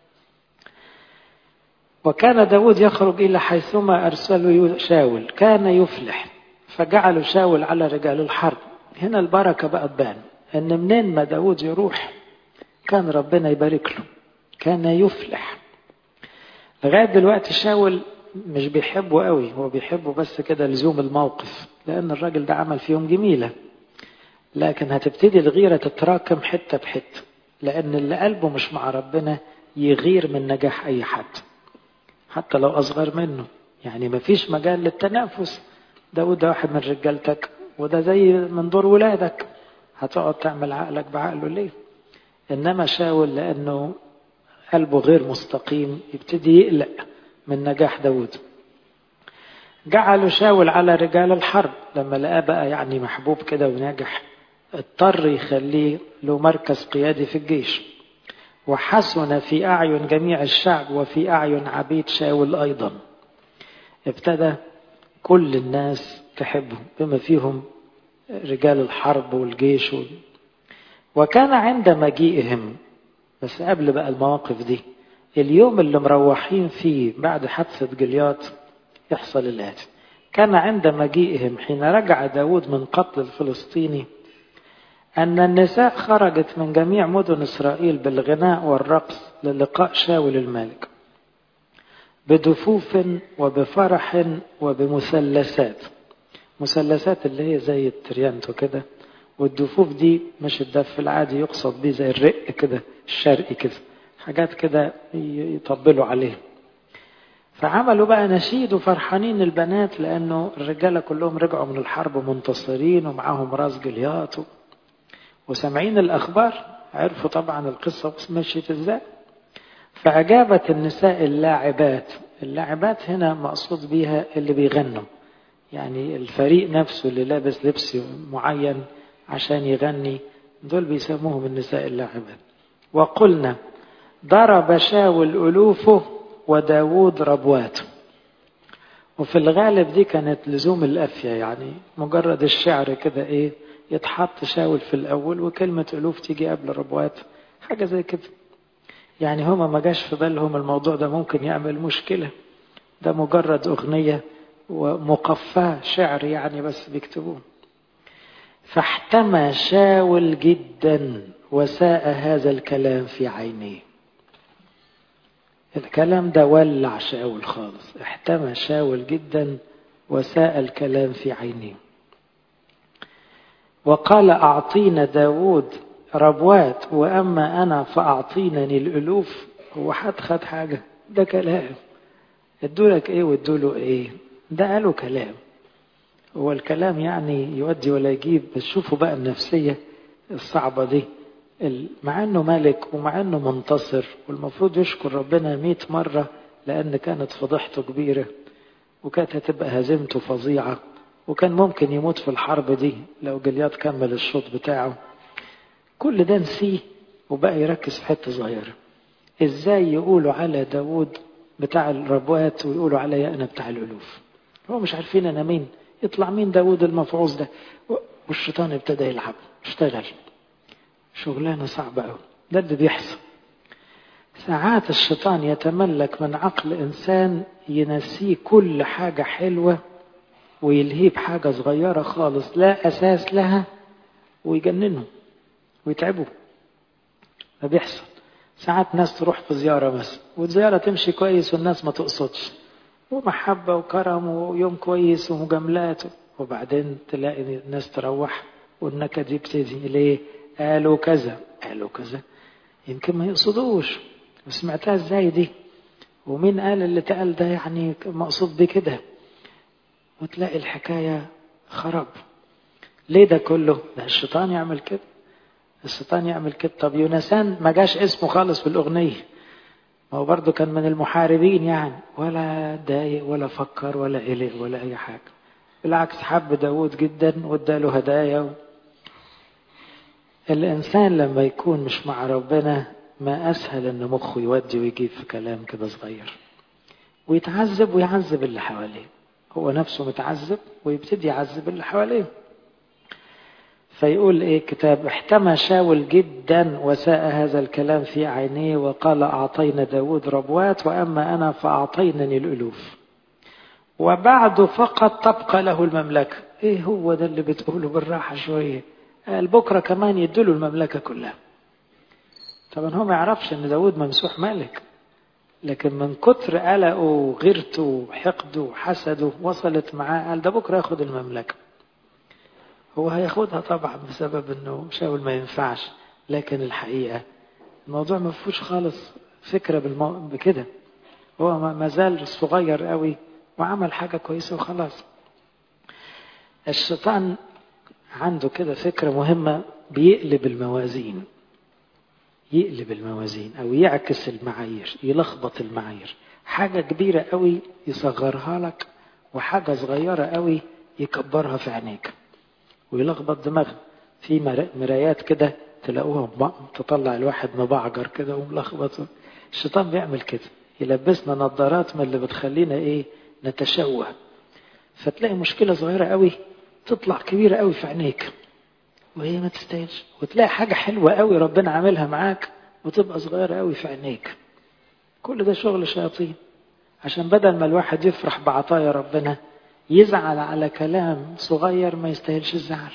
وكان داود يخرج إلى حيثما أرسله شاول كان يفلح فجعلوا شاول على رجال الحرب هنا البركة بقى تبان أن منين ما داود يروح كان ربنا يبارك له كان يفلح لغاية دلوقتي شاول مش بيحبه قوي هو بيحبه بس كده لزوم الموقف لأن الراجل ده عمل فيهم جميلة لكن هتبتدي الغيرة تتراكم حتة بحتة لأن اللي قلبه مش مع ربنا يغير من نجاح أي حد حتى لو أصغر منه يعني مفيش مجال للتنافس داود ده واحد من رجالتك وده زي من دور ولادك هتقعد تعمل عقلك بعقله ليه إنما شاول لأنه قلبه غير مستقيم يبتدي يقلق من نجاح داود جعلوا شاول على رجال الحرب لما لقاه بقى يعني محبوب كده وناجح اضطر يخليه له مركز قيادي في الجيش وحسن في أعين جميع الشعب وفي أعين عبيد شاول أيضا ابتدى كل الناس تحبه بما فيهم رجال الحرب والجيش وال... وكان عند مجيئهم بس قبل بقى المواقف دي اليوم اللي مروحين فيه بعد حادثة جليات يحصل الآتي كان عند مجيئهم حين رجع داود من قتل الفلسطيني أن النساء خرجت من جميع مدن إسرائيل بالغناء والرقص للقاء شاول الملك بدفوف وبفرح وبمثلثات مثلثات اللي هي زي التريانتو كده والدفوف دي مش الدف العادي يقصد بيه زي الرق كده الشرقي كده حاجات كده يطبلوا عليه فعملوا بقى نشيد وفرحانين البنات لأنه الرجالة كلهم رجعوا من الحرب منتصرين ومعاهم راس جليات وسامعين الأخبار عرفوا طبعا القصة مشيت ازاي فأجابت النساء اللاعبات اللاعبات هنا مقصود بيها اللي بيغنوا يعني الفريق نفسه اللي لابس لبس معين عشان يغني دول بيسموهم النساء اللاعبات وقلنا ضرب شاول ألوفه وداود ربواته وفي الغالب دي كانت لزوم الأفية يعني مجرد الشعر كده إيه يتحط شاول في الأول وكلمة ألوف تيجي قبل ربوات حاجة زي كده يعني هما ما جاش في بالهم الموضوع ده ممكن يعمل مشكلة ده مجرد أغنية ومقفاة شعر يعني بس بيكتبوه فاحتمى شاول جدا وساء هذا الكلام في عينيه الكلام ده ولع شاول خالص احتمى شاول جدا وساء الكلام في عينيه وقال أعطينا داود ربوات وأما أنا فأعطينني الألوف هو حد خد حاجة ده كلام ادولك ايه وادوله ايه ده قالوا كلام هو الكلام يعني يودي ولا يجيب بس شوفوا بقى النفسية الصعبة دي مع انه ملك ومع انه منتصر والمفروض يشكر ربنا مئة مرة لان كانت فضيحته كبيرة وكانت هتبقى هزيمته فظيعة وكان ممكن يموت في الحرب دي لو جليات كمل الشوط بتاعه كل ده نسيه وبقى يركز في حتة صغيرة ازاي يقولوا على داود بتاع الربوات ويقولوا عليا انا بتاع الالوف هو مش عارفين انا مين يطلع مين داود المفعوص ده والشيطان ابتدى يلعب اشتغل شغلانه صعبه قوي ده اللي بيحصل ساعات الشيطان يتملك من عقل انسان ينسيه كل حاجه حلوه ويلهيه بحاجه صغيره خالص لا اساس لها ويجننوا ويتعبوا ده بيحصل ساعات ناس تروح في زيارة مثلا والزيارة تمشي كويس والناس ما تقصدش ومحبة وكرم ويوم كويس ومجاملات وبعدين تلاقي الناس تروح والنكد يبتدي ليه؟ قالوا كذا قالوا كذا يمكن ما يقصدوش وسمعتها ازاي دي ومين قال اللي اتقال ده يعني مقصود بكده وتلاقي الحكاية خرب ليه ده كله ده الشيطان يعمل كده الشيطان يعمل كده طب يونسان ما جاش اسمه خالص في الأغنية ما هو برضه كان من المحاربين يعني ولا ضايق ولا فكر ولا قلق ولا أي حاجة بالعكس حب داود جدا واداله هدايا و... الإنسان لما يكون مش مع ربنا ما أسهل إن مخه يودي ويجيب في كلام كده صغير ويتعذب ويعذب اللي حواليه هو نفسه متعذب ويبتدي يعذب اللي حواليه فيقول ايه كتاب احتمى شاول جدا وساء هذا الكلام في عينيه وقال اعطينا داود ربوات واما انا فاعطينني الالوف وبعد فقط تبقى له المملكة ايه هو ده اللي بتقوله بالراحة شوية قال بكرة كمان يدله المملكة كلها طبعا هو ما يعرفش ان داود ممسوح ملك لكن من كتر قلقه وغيرته وحقده وحسده وصلت معاه قال ده بكرة ياخد المملكة هو هياخدها طبعا بسبب انه شاول ما ينفعش لكن الحقيقة الموضوع ما فيهوش خالص فكرة بالمو... بكده هو ما زال صغير قوي وعمل حاجة كويسة وخلاص الشيطان عنده كده فكرة مهمة بيقلب الموازين يقلب الموازين او يعكس المعايير يلخبط المعايير حاجة كبيرة قوي يصغرها لك وحاجة صغيرة قوي يكبرها في عينيك ويلخبط دماغنا في مرايات كده تلاقوها تطلع الواحد مبعجر كده وملخبط الشيطان بيعمل كده يلبسنا نظارات من اللي بتخلينا ايه نتشوه فتلاقي مشكلة صغيرة قوي تطلع كبيرة قوي في عينيك وهي ما تستاهلش وتلاقي حاجة حلوة قوي ربنا عاملها معاك وتبقى صغيرة قوي في عينيك كل ده شغل شياطين عشان بدل ما الواحد يفرح بعطايا ربنا يزعل على كلام صغير ما يستاهلش الزعل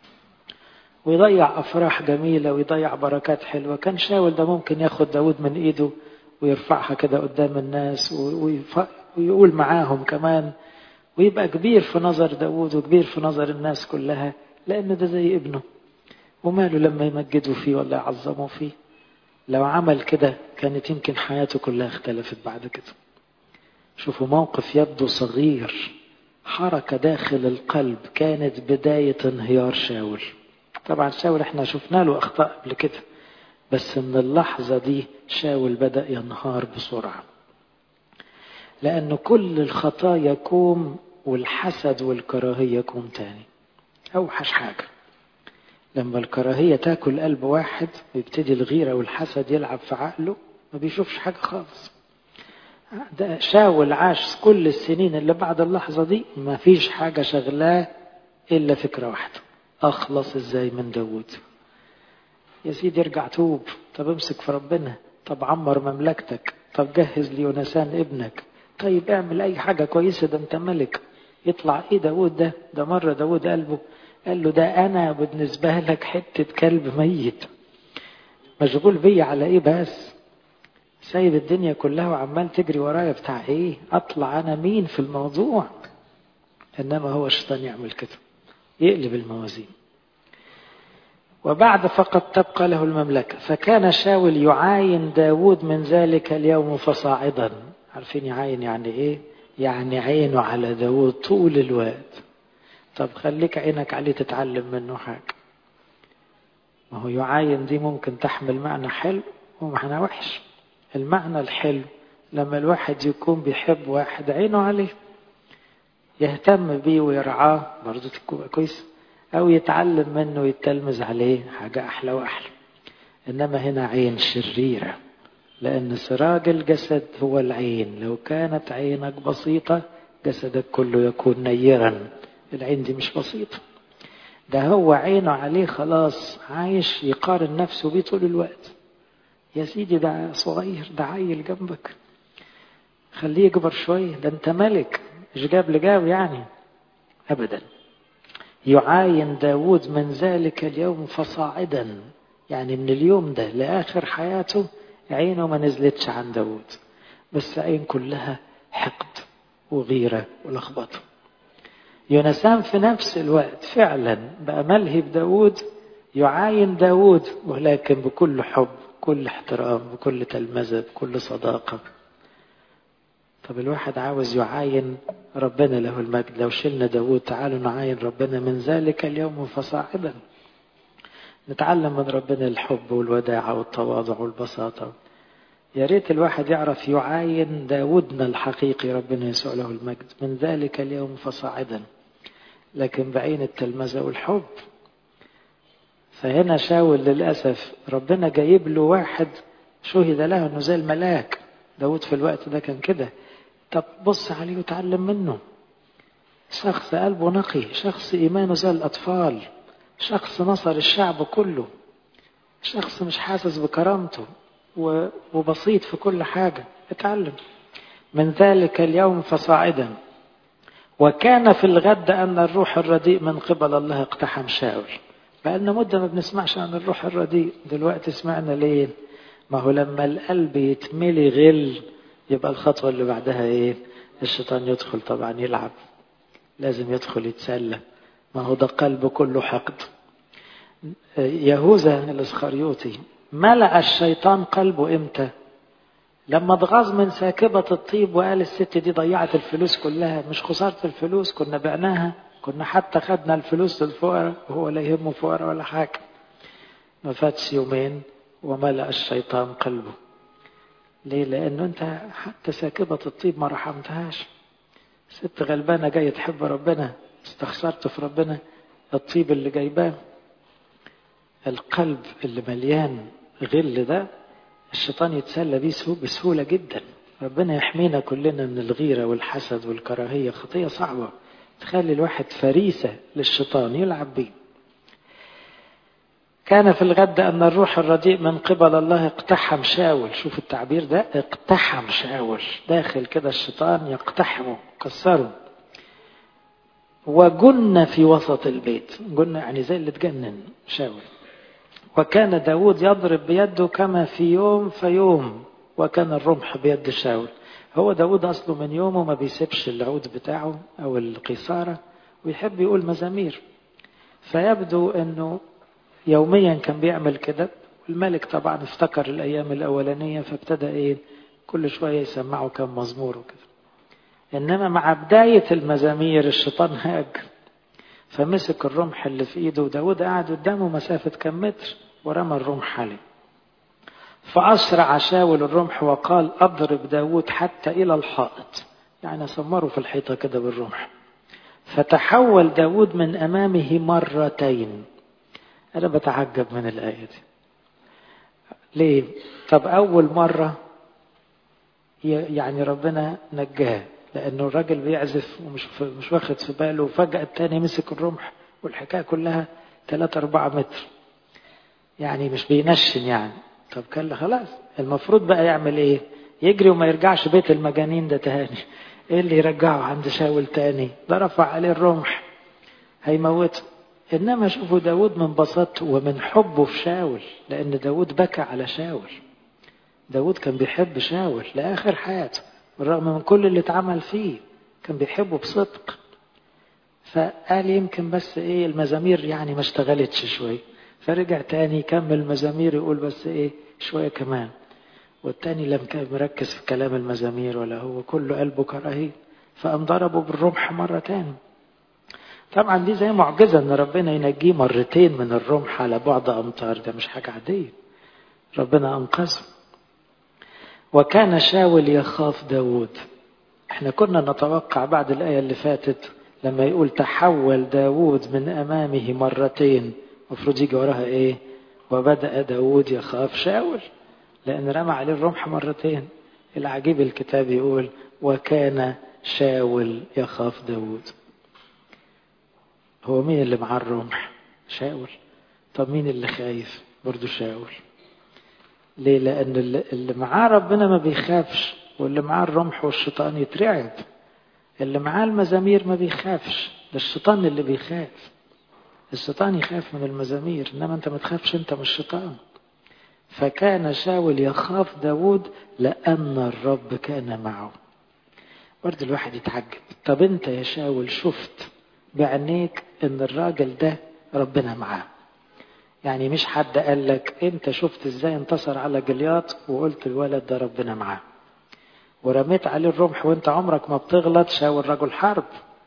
ويضيع أفراح جميلة ويضيع بركات حلوة كان شاول ده ممكن ياخد داود من إيده ويرفعها كده قدام الناس ويقول معاهم كمان ويبقى كبير في نظر داود وكبير في نظر الناس كلها لأن ده زي ابنه وماله لما يمجدوا فيه ولا يعظموا فيه لو عمل كده كانت يمكن حياته كلها اختلفت بعد كده شوفوا موقف يبدو صغير حركة داخل القلب كانت بداية انهيار شاول طبعا شاول احنا شفنا له اخطاء قبل كده بس من اللحظة دي شاول بدأ ينهار بسرعة لأن كل الخطايا كوم والحسد والكراهية كوم تاني أوحش حاجة لما الكراهية تاكل قلب واحد ويبتدي الغيرة والحسد يلعب في عقله ما بيشوفش حاجة خالص ده شاول عاش كل السنين اللي بعد اللحظة دي ما فيش حاجة شغلاه إلا فكرة واحدة أخلص إزاي من داود يا سيدي ارجع توب طب امسك في ربنا طب عمر مملكتك طب جهز ليونسان ابنك طيب اعمل أي حاجة كويسة ده أنت ملك يطلع إيه داود ده ده مرة داود قلبه قال له ده أنا بالنسبة لك حتة كلب ميت مشغول بيا على إيه بس سايب الدنيا كلها وعمال تجري ورايا بتاع ايه اطلع انا مين في الموضوع انما هو الشيطان يعمل كده يقلب الموازين وبعد فقط تبقى له المملكة فكان شاول يعاين داود من ذلك اليوم فصاعدا عارفين يعاين يعني ايه يعني عينه على داود طول الوقت طب خليك عينك عليه تتعلم منه حاجة ما هو يعاين دي ممكن تحمل معنى حلو ومعنى وحش المعنى الحلو لما الواحد يكون بيحب واحد عينه عليه يهتم بيه ويرعاه برضه تكون كويس أو يتعلم منه ويتلمذ عليه حاجة أحلى وأحلى إنما هنا عين شريرة لأن سراج الجسد هو العين لو كانت عينك بسيطة جسدك كله يكون نيرا العين دي مش بسيطة ده هو عينه عليه خلاص عايش يقارن نفسه بيه طول الوقت يا سيدي ده صغير ده عيل جنبك خليه يكبر شوية ده انت ملك مش جاب لجاب يعني ابدا يعاين داود من ذلك اليوم فصاعدا يعني من اليوم ده لآخر حياته عينه ما نزلتش عن داود بس عين كلها حقد وغيرة ولخبطة يونسان في نفس الوقت فعلا بقى ملهي بداود يعاين داود ولكن بكل حب بكل احترام بكل تلمذة بكل صداقة طب الواحد عاوز يعاين ربنا له المجد لو شلنا داود تعالوا نعاين ربنا من ذلك اليوم فصاعدا نتعلم من ربنا الحب والوداعة والتواضع والبساطة يا ريت الواحد يعرف يعاين داودنا الحقيقي ربنا يسوع له المجد من ذلك اليوم فصاعدا لكن بعين التلمذة والحب فهنا شاول للأسف ربنا جايب له واحد شهد له أنه زي الملاك داود في الوقت ده كان كده طب بص عليه وتعلم منه شخص قلبه نقي شخص إيمانه زي الأطفال شخص نصر الشعب كله شخص مش حاسس بكرامته وبسيط في كل حاجة اتعلم من ذلك اليوم فصاعدا وكان في الغد أن الروح الرديء من قبل الله اقتحم شاول بقالنا مدة ما بنسمعش عن الروح الرديء دلوقتي سمعنا ليه ما هو لما القلب يتملي غل يبقى الخطوة اللي بعدها ايه الشيطان يدخل طبعا يلعب لازم يدخل يتسلى ما هو ده قلب كله حقد يهوذا الاسخريوطي ملأ الشيطان قلبه امتى لما اتغاظ من ساكبة الطيب وقال الست دي ضيعت الفلوس كلها مش خسارة الفلوس كنا بعناها كنا حتى خدنا الفلوس للفقراء وهو لا يهمه فقراء ولا حاجة ما فاتش يومين وملأ الشيطان قلبه ليه لأنه أنت حتى ساكبة الطيب ما رحمتهاش ست غلبانة جاية تحب ربنا استخسرت في ربنا الطيب اللي جايباه القلب اللي مليان غل ده الشيطان يتسلى بيه بسهولة جدا ربنا يحمينا كلنا من الغيرة والحسد والكراهية خطية صعبة تخلي الواحد فريسة للشيطان يلعب بيه كان في الغد أن الروح الرديء من قبل الله اقتحم شاول شوف التعبير ده اقتحم شاول داخل كده الشيطان يقتحمه كسره وجن في وسط البيت جن يعني زي اللي تجنن شاول وكان داود يضرب بيده كما في يوم فيوم وكان الرمح بيد شاول هو داود أصله من يومه ما بيسيبش العود بتاعه أو القيصارة ويحب يقول مزامير فيبدو أنه يوميا كان بيعمل كده والملك طبعا افتكر الأيام الأولانية فابتدى إيه كل شوية يسمعه كم مزمور وكده إنما مع بداية المزامير الشيطان هاج فمسك الرمح اللي في إيده وداود قاعد قدامه مسافة كم متر ورمى الرمح عليه فأسرع شاول الرمح وقال أضرب داود حتى إلى الحائط يعني سمره في الحيطة كده بالرمح فتحول داود من أمامه مرتين أنا بتعجب من الآية دي ليه؟ طب أول مرة يعني ربنا نجاه لأنه الراجل بيعزف ومش مش واخد في باله وفجأة التاني مسك الرمح والحكاية كلها 3 4 متر يعني مش بينشن يعني طب كان خلاص المفروض بقى يعمل ايه يجري وما يرجعش بيت المجانين ده تاني ايه اللي يرجعه عند شاول تاني ده رفع عليه الرمح هيموته انما شوفوا داود من بساطته ومن حبه في شاول لان داود بكى على شاول داود كان بيحب شاول لاخر حياته بالرغم من كل اللي اتعمل فيه كان بيحبه بصدق فقال يمكن بس ايه المزامير يعني ما اشتغلتش شويه فرجع تاني يكمل مزامير يقول بس ايه شوية كمان والتاني لم كان مركز في كلام المزامير ولا هو كله قلبه كراهية فقام ضربه بالرمح مرة تاني طبعا دي زي معجزة ان ربنا ينجيه مرتين من الرمح على بعد امتار ده مش حاجة عادية ربنا انقذه وكان شاول يخاف داود احنا كنا نتوقع بعد الآية اللي فاتت لما يقول تحول داود من أمامه مرتين المفروض يجي وراها ايه وبدأ داود يخاف شاول لأن رمى عليه الرمح مرتين العجيب الكتاب يقول وكان شاول يخاف داود هو مين اللي معاه الرمح شاول طب مين اللي خايف برضو شاول ليه لأن اللي معاه ربنا ما بيخافش واللي معاه الرمح والشيطان يترعب اللي معاه المزامير ما بيخافش ده الشيطان اللي بيخاف الشيطان يخاف من المزامير إنما أنت ما تخافش أنت من الشيطان فكان شاول يخاف داود لأن الرب كان معه برضه الواحد يتعجب طب أنت يا شاول شفت بعينيك إن الراجل ده ربنا معاه يعني مش حد قال لك انت شفت ازاي انتصر على جلياط وقلت الولد ده ربنا معاه ورميت عليه الرمح وانت عمرك ما بتغلط شاور رجل حرب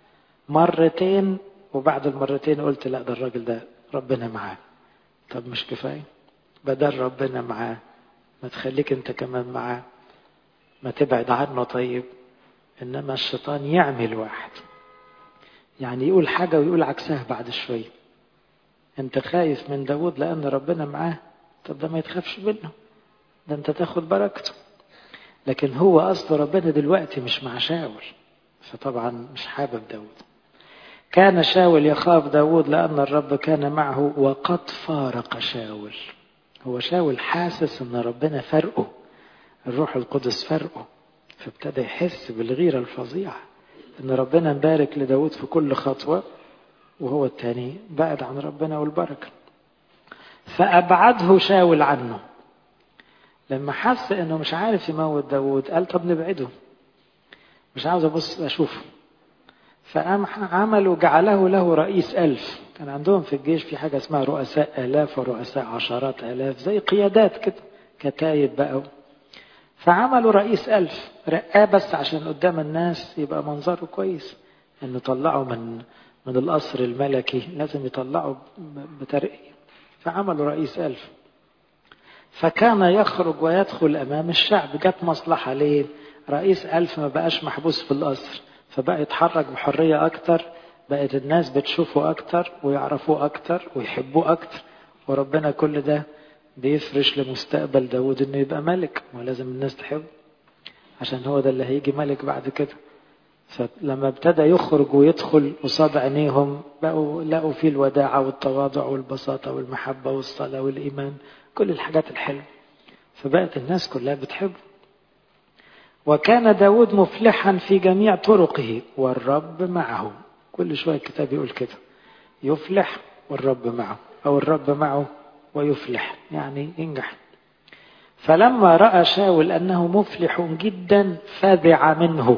مرتين وبعد المرتين قلت لا ده الراجل ده ربنا معاه طب مش كفايه بدل ربنا معاه ما تخليك انت كمان معاه ما تبعد عنه طيب انما الشيطان يعمل واحد يعني يقول حاجه ويقول عكسها بعد شويه انت خايف من داود لان ربنا معاه طب ده ما يتخافش منه ده انت تاخد بركته لكن هو اصل ربنا دلوقتي مش مع شاول فطبعا مش حابب داود كان شاول يخاف داود لأن الرب كان معه وقد فارق شاول هو شاول حاسس ان ربنا فرقه الروح القدس فرقه فابتدى يحس بالغيرة الفظيعة ان ربنا مبارك لداود في كل خطوة وهو التاني بعد عن ربنا والبركة فأبعده شاول عنه لما حس انه مش عارف يموت داود قال طب نبعده مش عاوز ابص اشوفه فقام عملوا جعله له رئيس ألف كان عندهم في الجيش في حاجة اسمها رؤساء آلاف ورؤساء عشرات آلاف زي قيادات كده كتايب بقى فعملوا رئيس ألف رقاه بس عشان قدام الناس يبقى منظره كويس انه طلعوا من من القصر الملكي لازم يطلعوا بترقية فعملوا رئيس ألف فكان يخرج ويدخل أمام الشعب جت مصلحة ليه رئيس ألف ما بقاش محبوس في القصر فبقى يتحرك بحرية أكتر بقت الناس بتشوفه أكتر ويعرفوه أكتر ويحبوه أكتر وربنا كل ده بيفرش لمستقبل داود إنه يبقى ملك ولازم الناس تحبه عشان هو ده اللي هيجي ملك بعد كده فلما ابتدى يخرج ويدخل قصاد عينيهم بقوا لقوا فيه الوداعة والتواضع والبساطة والمحبة والصلاة والإيمان كل الحاجات الحلوة فبقت الناس كلها بتحبه وكان داود مفلحا في جميع طرقه والرب معه كل شوية الكتاب يقول كده يفلح والرب معه أو الرب معه ويفلح يعني ينجح فلما رأى شاول أنه مفلح جدا فزع منه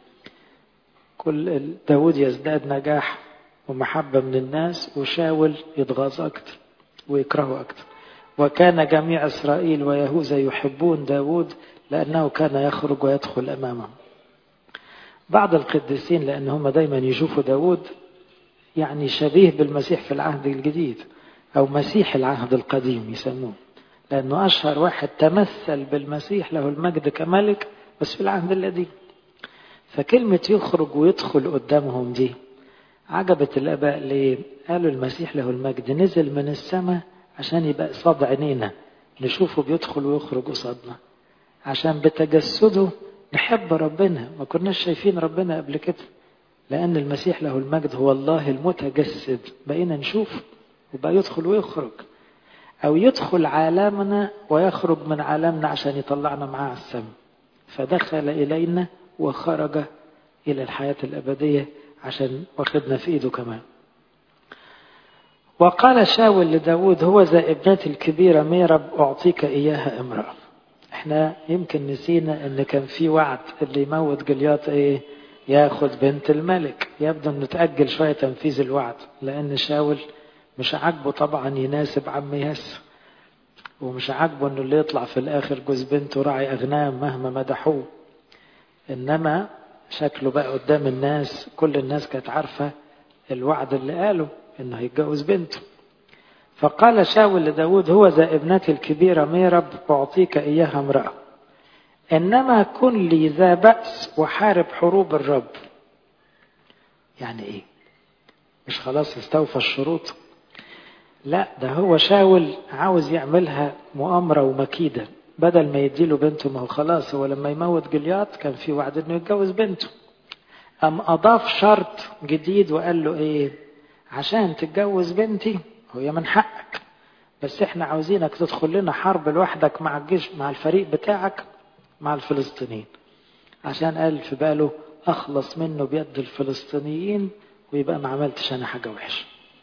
كل داود يزداد نجاح ومحبة من الناس وشاول يتغاظ أكتر ويكرهه أكتر وكان جميع إسرائيل ويهوذا يحبون داود لأنه كان يخرج ويدخل أمامهم بعض القديسين لأن هم دايما يشوفوا داود يعني شبيه بالمسيح في العهد الجديد أو مسيح العهد القديم يسموه لأنه أشهر واحد تمثل بالمسيح له المجد كملك بس في العهد القديم فكلمة يخرج ويدخل قدامهم دي عجبت الآباء ليه؟ قالوا المسيح له المجد نزل من السماء عشان يبقى قصاد عينينا نشوفه بيدخل ويخرج قصادنا عشان بتجسده نحب ربنا ما كناش شايفين ربنا قبل كده لأن المسيح له المجد هو الله المتجسد بقينا نشوفه وبقى يدخل ويخرج أو يدخل عالمنا ويخرج من عالمنا عشان يطلعنا معاه على السماء فدخل إلينا وخرج إلى الحياة الأبدية عشان واخدنا في إيده كمان وقال شاول لداود هو ذا ابنتي الكبيرة ميرب أعطيك إياها امرأة احنا يمكن نسينا ان كان في وعد اللي يموت جلياط ايه ياخد بنت الملك يبدو انه تأجل شوية تنفيذ الوعد لان شاول مش عاجبه طبعا يناسب عم ياس ومش عاجبه انه اللي يطلع في الاخر جوز بنته راعي اغنام مهما مدحوه انما شكله بقى قدام الناس كل الناس كانت عارفة الوعد اللي قاله انه هيتجوز بنته فقال شاول لداود هو ذا ابنتي الكبيرة ميرب أعطيك إياها امرأة إنما كن لي ذا بأس وحارب حروب الرب يعني إيه مش خلاص استوفى الشروط لا ده هو شاول عاوز يعملها مؤامرة ومكيدة بدل ما يديله بنته ما هو خلاص هو لما يموت جليات كان في وعد انه يتجوز بنته أم أضاف شرط جديد وقال له إيه عشان تتجوز بنتي هي من حقك بس احنا عاوزينك تدخل لنا حرب لوحدك مع الجيش مع الفريق بتاعك مع الفلسطينيين عشان قال في باله اخلص منه بيد الفلسطينيين ويبقى ما عملتش انا حاجه وحشه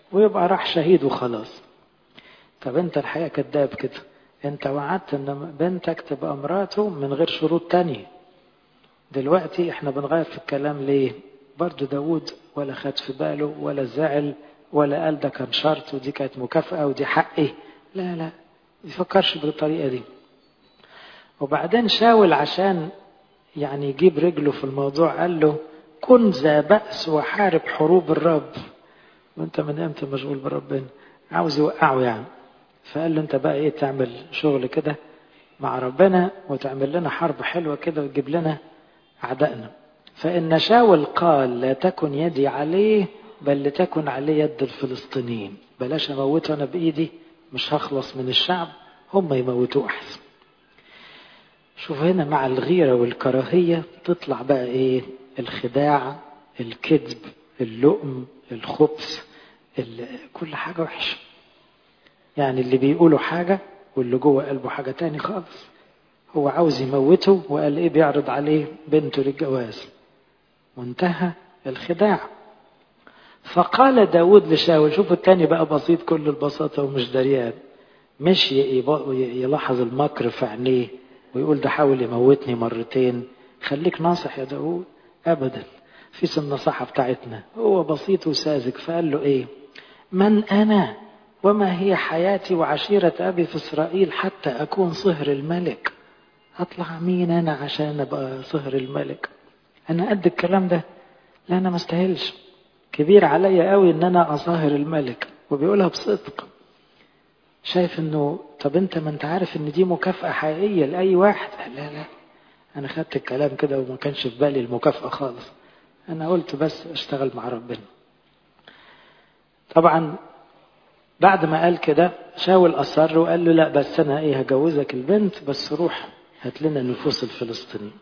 ويبقى راح شهيد وخلاص طب انت الحقيقة كذاب كده انت وعدت ان بنتك تبقى مراته من غير شروط تانية دلوقتي احنا بنغير في الكلام ليه برضو داود ولا خد في باله ولا زعل ولا قال ده كان شرط ودي كانت مكافأة ودي حقي لا لا يفكرش بالطريقة دي وبعدين شاول عشان يعني يجيب رجله في الموضوع قال له كن ذا بأس وحارب حروب الرب وانت من امتى مشغول بربنا عاوز يوقعه يعني فقال له انت بقى ايه تعمل شغل كده مع ربنا وتعمل لنا حرب حلوة كده وتجيب لنا أعدائنا فإن شاول قال لا تكن يدي عليه بل لتكن عليه يد الفلسطينيين بلاش أموته أنا بإيدي مش هخلص من الشعب هم يموتوه أحسن شوف هنا مع الغيرة والكراهية تطلع بقى إيه الخداع الكذب اللؤم الخبث كل حاجة وحشة يعني اللي بيقولوا حاجة واللي جوه قلبه حاجة تاني خالص هو عاوز يموته وقال ايه بيعرض عليه بنته للجواز وانتهى الخداع فقال داود لشاول شوفوا التاني بقى بسيط كل البساطة ومش دريان مش يلاحظ المكر في عينيه ويقول ده حاول يموتني مرتين خليك ناصح يا داود ابدا في النصيحة بتاعتنا هو بسيط وساذج فقال له ايه من انا وما هي حياتي وعشيرة ابي في اسرائيل حتى اكون صهر الملك اطلع مين انا عشان ابقى صهر الملك انا قد الكلام ده لا انا ما استاهلش كبير عليا قوي ان انا اصاهر الملك وبيقولها بصدق شايف انه طب انت ما انت عارف ان دي مكافأة حقيقية لأي واحد لا لا انا خدت الكلام كده وما كانش في بالي المكافأة خالص انا قلت بس اشتغل مع ربنا طبعا بعد ما قال كده شاول اصر وقال له لا بس انا ايه هجوزك البنت بس روح هات لنا نفوس الفلسطينيين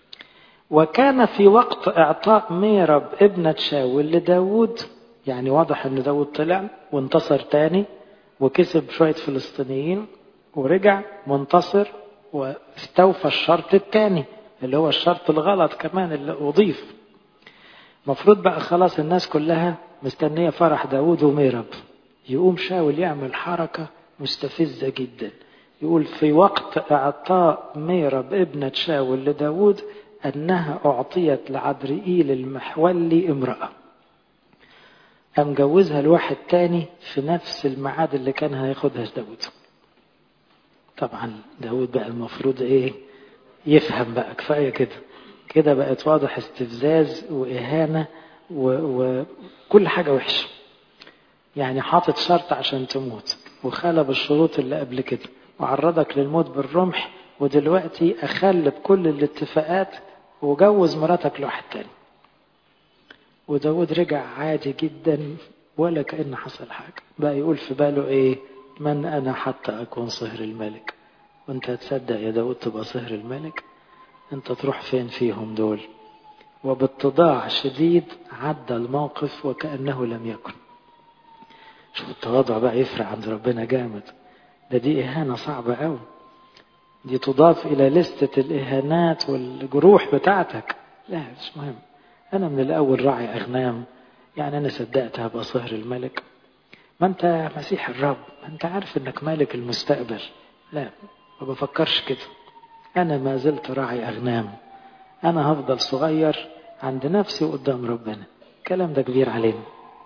وكان في وقت اعطاء ميرب ابنة شاول لداود يعني واضح ان داود طلع وانتصر تاني وكسب شوية فلسطينيين ورجع منتصر واستوفى الشرط الثاني اللي هو الشرط الغلط كمان اللي أضيف مفروض بقى خلاص الناس كلها مستنية فرح داود وميرب يقوم شاول يعمل حركة مستفزة جدا يقول في وقت إعطاء ميرب ابنة شاول لداود أنها أعطيت لعدرئيل المحولي امرأة قام جوزها لواحد تاني في نفس الميعاد اللي كان هياخدها داود طبعا داود بقى المفروض ايه يفهم بقى كفاية كده كده بقت واضح استفزاز وإهانة وكل حاجة وحشة يعني حاطط شرط عشان تموت وخلى بالشروط اللي قبل كده وعرضك للموت بالرمح ودلوقتي أخل بكل الاتفاقات وجوز مراتك لواحد تاني وداود رجع عادي جدا ولا كأن حصل حاجة بقى يقول في باله ايه من انا حتى اكون صهر الملك وانت هتصدق يا داود تبقى صهر الملك انت تروح فين فيهم دول وباتضاع شديد عدى الموقف وكأنه لم يكن شوف التواضع بقى يفرق عند ربنا جامد ده دي إهانة صعبة قوي دي تضاف إلى لستة الإهانات والجروح بتاعتك لا مش مهم أنا من الأول راعي أغنام يعني أنا صدقت هبقى صهر الملك ما أنت مسيح الرب ما أنت عارف أنك مالك المستقبل لا ما بفكرش كده أنا ما زلت راعي أغنام أنا هفضل صغير عند نفسي وقدام ربنا الكلام ده كبير علينا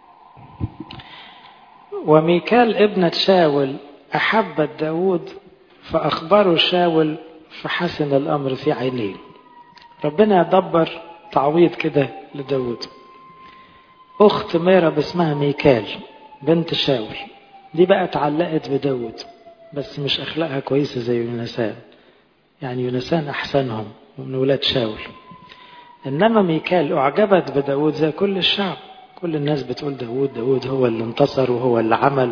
وميكال ابنة شاول أحبت داود فأخبره شاول فحسن الأمر في عينيه ربنا دبر تعويض كده لداود أخت ميرا اسمها ميكال بنت شاول دي بقى اتعلقت بداود بس مش أخلاقها كويسة زي يونسان يعني يونسان أحسنهم ومن ولاد شاول إنما ميكال أعجبت بداود زي كل الشعب كل الناس بتقول داود داود هو اللي انتصر وهو اللي عمل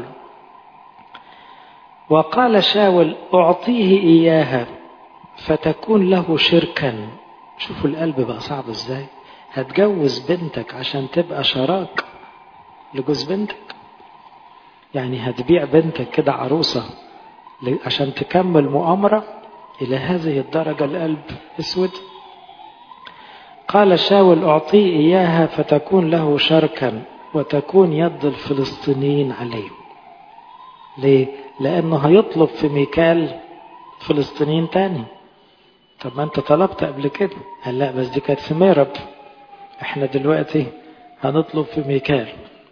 وقال شاول أعطيه إياها فتكون له شركا شوفوا القلب بقى صعب ازاي هتجوز بنتك عشان تبقى شراك لجوز بنتك يعني هتبيع بنتك كده عروسة عشان تكمل مؤامرة إلى هذه الدرجة القلب اسود قال شاول أعطيه إياها فتكون له شركا وتكون يد الفلسطينيين عليه ليه؟ لأنه هيطلب في ميكال فلسطينيين تاني طب ما انت طلبت قبل كده قال لا بس دي كانت في ميرب احنا دلوقتي هنطلب في ميكال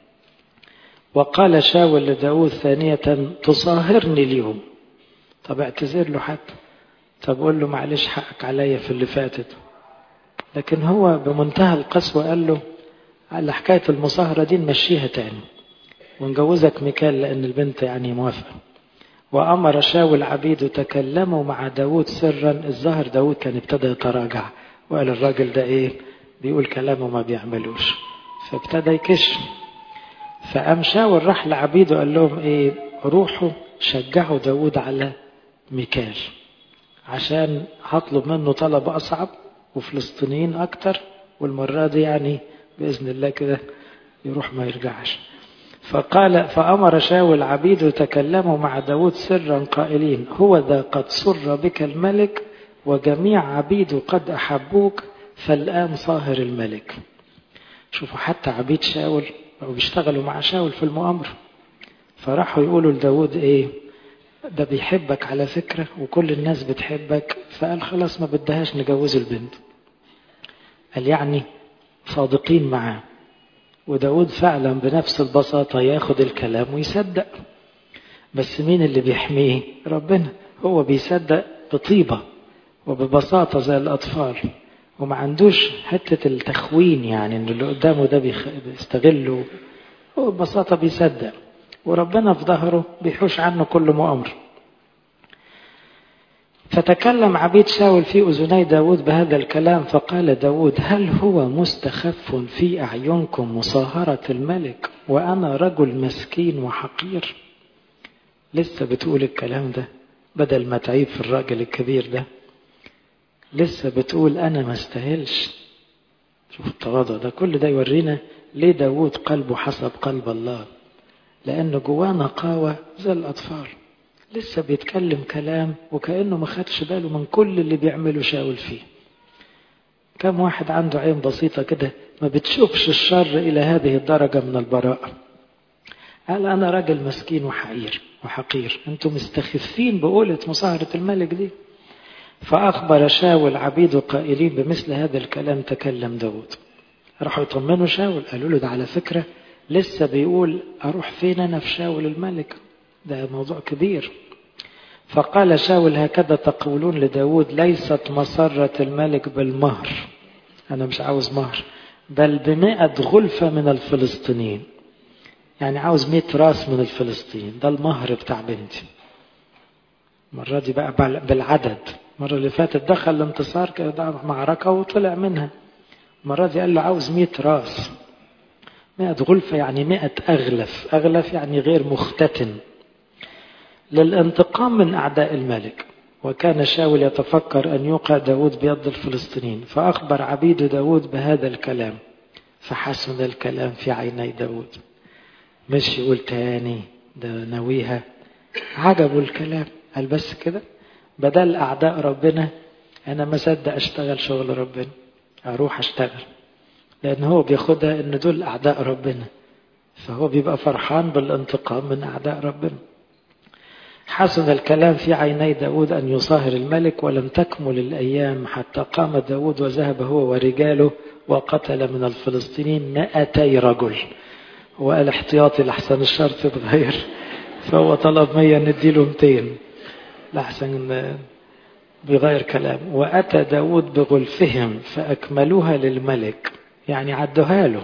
وقال شاول لداود ثانية تصاهرني اليوم طب اعتذر له حتى طب قول له معلش حقك عليا في اللي فاتت لكن هو بمنتهى القسوة قال له على حكاية المصاهرة دي نمشيها تاني ونجوزك ميكال لأن البنت يعني موافقة وأمر شاول عبيده تكلموا مع داود سرا الظاهر داود كان ابتدى يتراجع وقال الراجل ده ايه بيقول كلامه ما بيعملوش فابتدى يكش فقام شاول راح لعبيده قال لهم ايه روحوا شجعوا داود على ميكال عشان هطلب منه طلب أصعب وفلسطينيين أكتر والمرة دي يعني بإذن الله كده يروح ما يرجعش فقال فأمر شاول عبيده تكلموا مع داود سرا قائلين هو ذا قد سر بك الملك وجميع عبيده قد أحبوك فالآن صاهر الملك شوفوا حتى عبيد شاول بقوا بيشتغلوا مع شاول في المؤامرة فراحوا يقولوا لداود ايه ده بيحبك على فكرة وكل الناس بتحبك فقال خلاص ما بدهاش نجوز البنت قال يعني صادقين معاه وداود فعلا بنفس البساطة ياخد الكلام ويصدق بس مين اللي بيحميه ربنا هو بيصدق بطيبة وببساطة زي الأطفال وما عندوش حتة التخوين يعني ان اللي قدامه ده بيستغله هو ببساطة بيصدق وربنا في ظهره بيحوش عنه كل مؤامر فتكلم عبيد شاول في أذني داود بهذا الكلام فقال داود هل هو مستخف في أعينكم مصاهرة الملك وأنا رجل مسكين وحقير لسه بتقول الكلام ده بدل ما تعيب في الراجل الكبير ده لسه بتقول أنا ما استاهلش شوف التواضع ده كل ده يورينا ليه داود قلبه حسب قلب الله لأنه جواه نقاوة زي الأطفال لسه بيتكلم كلام وكأنه ما خدش باله من كل اللي بيعمله شاول فيه كم واحد عنده عين بسيطة كده ما بتشوفش الشر إلى هذه الدرجة من البراءة قال أنا راجل مسكين وحقير وحقير أنتم مستخفين بقولة مصاهرة الملك دي فأخبر شاول عبيده قائلين بمثل هذا الكلام تكلم داود راحوا يطمنوا شاول قالوا له ده على فكرة لسه بيقول أروح فين أنا في شاول الملك ده موضوع كبير فقال شاول هكذا تقولون لداود ليست مسرة الملك بالمهر أنا مش عاوز مهر بل بمئة غلفة من الفلسطينيين يعني عاوز مئة راس من الفلسطينيين ده المهر بتاع بنتي المرة دي بقى بالعدد المرة اللي فاتت دخل الانتصار كده معركة وطلع منها المرة دي قال له عاوز مئة راس مئة غلفة يعني مئة أغلف أغلف يعني غير مختتن للانتقام من أعداء الملك وكان شاول يتفكر أن يوقع داود بيد الفلسطينيين فأخبر عبيد داود بهذا الكلام فحسن الكلام في عيني داود مش يقول تاني ده ناويها عجبوا الكلام قال بس كده بدل أعداء ربنا أنا ما صدق أشتغل شغل ربنا أروح أشتغل لأن هو بياخدها إن دول أعداء ربنا فهو بيبقى فرحان بالانتقام من أعداء ربنا حسن الكلام في عيني داود أن يصاهر الملك ولم تكمل الأيام حتى قام داود وذهب هو ورجاله وقتل من الفلسطينيين مائتي رجل وقال احتياطي لحسن الشرط يتغير فهو طلب مية نديله 200 لحسن بغير كلام وأتى داود بغلفهم فأكملوها للملك يعني عدوها له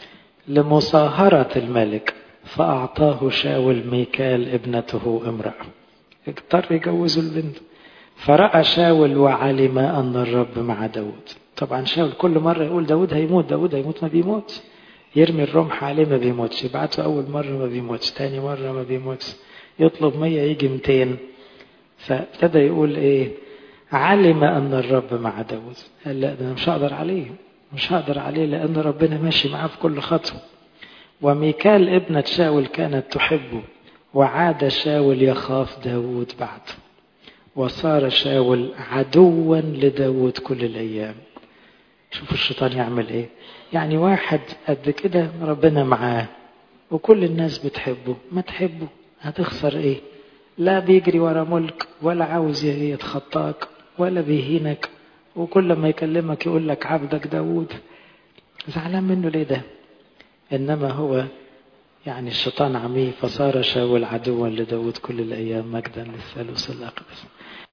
لمصاهرة الملك فأعطاه شاول ميكال ابنته امرأة اضطر يجوزوا البنت فرأى شاول وعلم أن الرب مع داود طبعا شاول كل مرة يقول داود هيموت داود هيموت ما بيموتش يرمي الرمح عليه ما بيموتش يبعته أول مرة ما بيموتش تاني مرة ما بيموتش يطلب مية يجي 200 فابتدى يقول ايه علم أن الرب مع داود قال لا ده أنا مش هقدر عليه مش هقدر عليه لأن ربنا ماشي معاه في كل خطوة وميكال ابنة شاول كانت تحبه وعاد شاول يخاف داود بعد وصار شاول عدوا لداود كل الأيام شوفوا الشيطان يعمل ايه يعني واحد قد كده ربنا معاه وكل الناس بتحبه ما تحبه هتخسر ايه لا بيجري ورا ملك ولا عاوز يتخطاك ولا بيهينك وكل ما يكلمك يقول لك عبدك داود زعلان منه ليه ده انما هو يعني الشيطان عميه فصار شاول عدوا لداود كل الايام مجدا للثالوث الاقدس